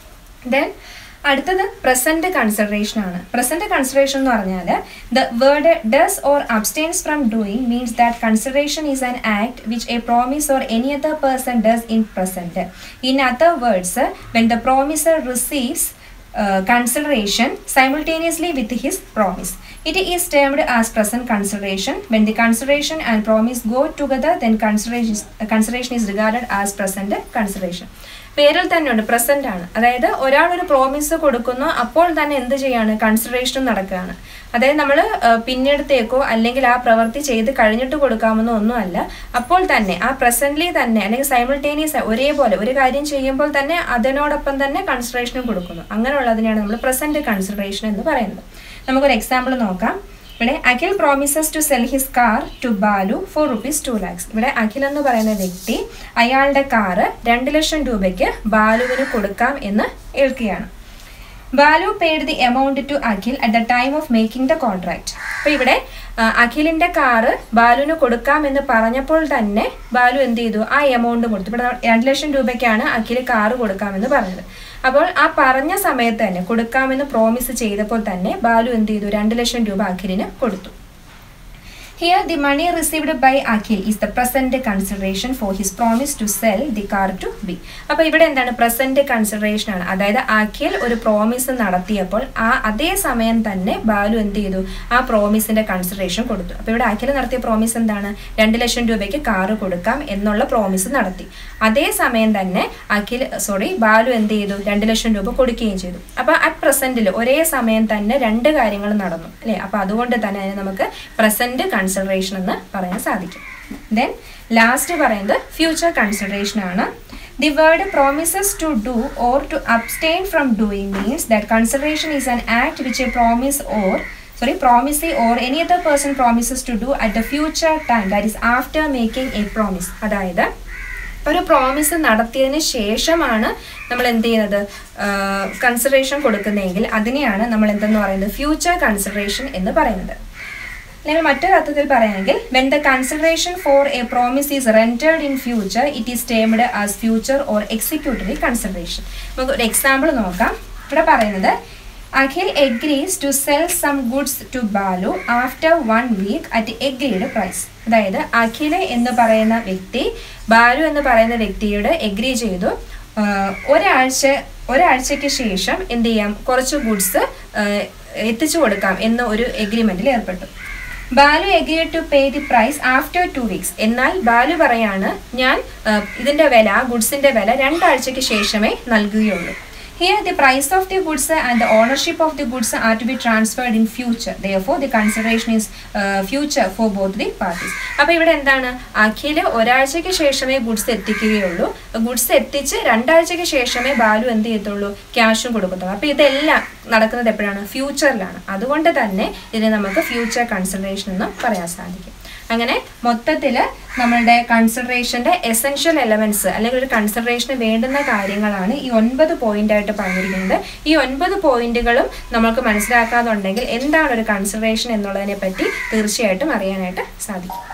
ദെൻ അടുത്തത് പ്രസന്റ് കൺസിഡറേഷൻ ആണ് പ്രസന്റ് കൺസിഡറേഷൻ എന്ന് പറഞ്ഞാൽ the word does or abstains from doing means that consideration is an act which a promise or any other person does in present in other words when the promisor receives consideration simultaneously with his promise. It is termed as present consideration. When the consideration and promise go together, then consideration is, consideration is regarded as present consideration. പേരിൽ തന്നെയുണ്ട് present ആണ് അതായത് ഒരാൾ ഒരു promise കൊടുക്കുന്നു അപ്പോൾ തന്നെ എന്ത് ചെയ്യാണ് കൺസിഡറേഷനും നടക്കുകയാണ് അതായത് നമ്മൾ പിന്നീടത്തേക്കോ അല്ലെങ്കിൽ ആ പ്രവൃത്തി ചെയ്ത് കഴിഞ്ഞിട്ട് കൊടുക്കാമെന്നോ ഒന്നുമല്ല അപ്പോൾ തന്നെ ആ പ്രസന്റ്ലി തന്നെ അല്ലെങ്കിൽ സൈമിൾട്ടേനിയസ് ഒരേപോലെ ഒരു കാര്യം ചെയ്യുമ്പോൾ തന്നെ അതിനോടൊപ്പം തന്നെ കൺസിഡറേഷനും കൊടുക്കുന്നു അങ്ങനെയുള്ളതിനെയാണ് നമ്മൾ പ്രസന്റ് കൺസിഡറേഷൻ എന്ന് പറയുന്നത് നമുക്കൊരു എക്സാമ്പിൾ നോക്കാം ഇവിടെ Akhil promises to sell his car to Balu for rupees two lakhs ഇവിടെ അഖിൽ എന്ന് പറയുന്ന വ്യക്തി അയാളുടെ കാറ് രണ്ട് ലക്ഷം രൂപയ്ക്ക് ബാലുവിന് കൊടുക്കാം എന്ന് ഏൽക്കുകയാണ് Balu paid the amount to Akhil at the time of making the contract അപ്പൊ ഇവിടെ ആ, അഖിലിന്റെ കാറ് ബാലുവിന് കൊടുക്കാം എന്ന് പറഞ്ഞപ്പോൾ തന്നെ ബാലു എന്ത് ചെയ്തു ആ എമൗണ്ട് കൊടുത്തു ഇവിടെ നമ്മൾ രണ്ട് ലക്ഷം രൂപയ്ക്കാണ് അഖിൽ കാറ് കൊടുക്കാമെന്ന് പറഞ്ഞത് അപ്പോൾ ആ പറഞ്ഞ സമയത്ത് തന്നെ കൊടുക്കാമെന്ന് പ്രോമിസ് ചെയ്തപ്പോൾ തന്നെ ബാലു എന്ത് ചെയ്തു രണ്ട് ലക്ഷം രൂപ അഖിലിന് കൊടുത്തു Here, the money received by Akhil is the present consideration for his promise to sell the car to B. അപ്പോൾ ഇവിടെ എന്താണ് പ്രസന്റ് കൺസിഡറേഷൻ ആണ് അതായത് അഖിൽ ഒരു പ്രോമിസ് നടത്തിയപ്പോൾ ആ അതേ സമയം തന്നെ ബാലു എന്ത് ചെയ്തു ആ പ്രോമിസിന്റെ കൺസിഡറേഷൻ കൊടുത്തു അപ്പോൾ ഇവിടെ അഖിൽ നടത്തിയ പ്രോമിസ് എന്താണ് രണ്ട് ലക്ഷം രൂപയ്ക്ക് കാറ് കൊടുക്കാം എന്നുള്ള പ്രോമിസ് നടത്തി അതേ സമയം തന്നെ അഖിൽ സോറി ബാലു എന്ത് ചെയ്തു രണ്ട് ലക്ഷം രൂപ കൊടുക്കുകയും ചെയ്തു അപ്പോൾ അറ്റ് പ്രസന്റിൽ ഒരേ സമയം തന്നെ രണ്ട് കാര്യങ്ങൾ നടന്നു അല്ലേ അപ്പോൾ അതുകൊണ്ട് തന്നെ അതിനെ നമുക്ക് പ്രസന്റ് കൺസിഡറേഷൻ എന്ന് പറയാൻ സാധിക്കും ദെൻ ലാസ്റ്റ് പറയുന്നത് ഫ്യൂച്ചർ കൺസിഡറേഷൻ ആണ് the word promises to do or to abstain from doing means that consideration is an act which a promise or sorry promisee or any other person promises to do at the future time that is after making a promise അതായത് ഒരു promise നടത്തിയതിന് ശേഷമാണ് നമ്മൾ എന്ത് ചെയ്യുന്നത് consideration കൊടുക്കുന്നതെങ്കിൽ അതിനെയാണ് നമ്മൾ എന്തെന്ന് പറയുന്നത് ഫ്യൂച്ചർ കൺസിഡറേഷൻ എന്ന് പറയുന്നത് അല്ലെങ്കിൽ മറ്റൊരു അർത്ഥത്തിൽ പറയുകയാണെങ്കിൽ when the consideration for a promise is rendered in future it is termed as future or executory consideration നമുക്ക് ഒരു എക്സാമ്പിൾ നോക്കാം ഇവിടെ പറയുന്നത് Akhil agrees to sell some goods to Balu after one week at agreed price അതായത് അഖിൽ എന്ന് പറയുന്ന വ്യക്തി ബാലു എന്ന് പറയുന്ന വ്യക്തിയോട് എഗ്രി ചെയ്തു ആഹ് ഒരാഴ്ച ഒരാഴ്ചയ്ക്ക് ശേഷം എന്ത് ചെയ്യാം കുറച്ച് ഗുഡ്സ് എത്തിച്ചു കൊടുക്കാം എന്ന ഒരു എഗ്രിമെന്റിൽ ഏർപ്പെട്ടു Balu agree to pay the price after two weeks എന്നാൽ ബാലു പറയാണ് ഞാൻ ആഹ് ഇതിന്റെ വില ആ ഗുഡ്സിന്റെ വില രണ്ടാഴ്ചയ്ക്ക് ശേഷമേ നൽകുകയുള്ളൂ Here, the price of the goods and the ownership of the goods are to be transferred in future. Therefore, the consideration is uh, future for both the parties. അപ്പോൾ ഇവിടെ എന്താണ് അഖില് ഒരാഴ്ചയ്ക്ക് ശേഷമേ ഗുഡ്സ് എത്തിക്കുകയുള്ളൂ ഗുഡ്സ് എത്തിച്ച് രണ്ടാഴ്ചയ്ക്ക് ശേഷമേ ബാലു എന്ത് ചെയ്യത്തുള്ളൂ ക്യാഷും കൊടുക്കത്തുള്ളൂ അപ്പോൾ ഇതെല്ലാം നടക്കുന്നത് എപ്പോഴാണ് ഫ്യൂച്ചറിലാണ് അതുകൊണ്ട് തന്നെ ഇതിനെ നമുക്ക് ഫ്യൂച്ചർ കൺസിഡറേഷൻ എന്ന് പറയാൻ സാധിക്കും അങ്ങനെ മൊത്തത്തിൽ നമ്മളുടെ കൺസിഡറേഷൻ്റെ എസെൻഷ്യൽ എലമെന്റ്സ് അല്ലെങ്കിൽ ഒരു കൺസിഡറേഷന് വേണ്ടുന്ന കാര്യങ്ങളാണ് ഈ ഒൻപത് പോയിന്റ് ആയിട്ട് പറഞ്ഞിരിക്കുന്നത് ഈ ഒൻപത് പോയിന്റുകളും നമുക്ക് മനസ്സിലാക്കാതുണ്ടെങ്കിൽ എന്താണ് ഒരു കൺസിഡറേഷൻ എന്നുള്ളതിനെ പറ്റി തീർച്ചയായിട്ടും അറിയാനായിട്ട് സാധിക്കും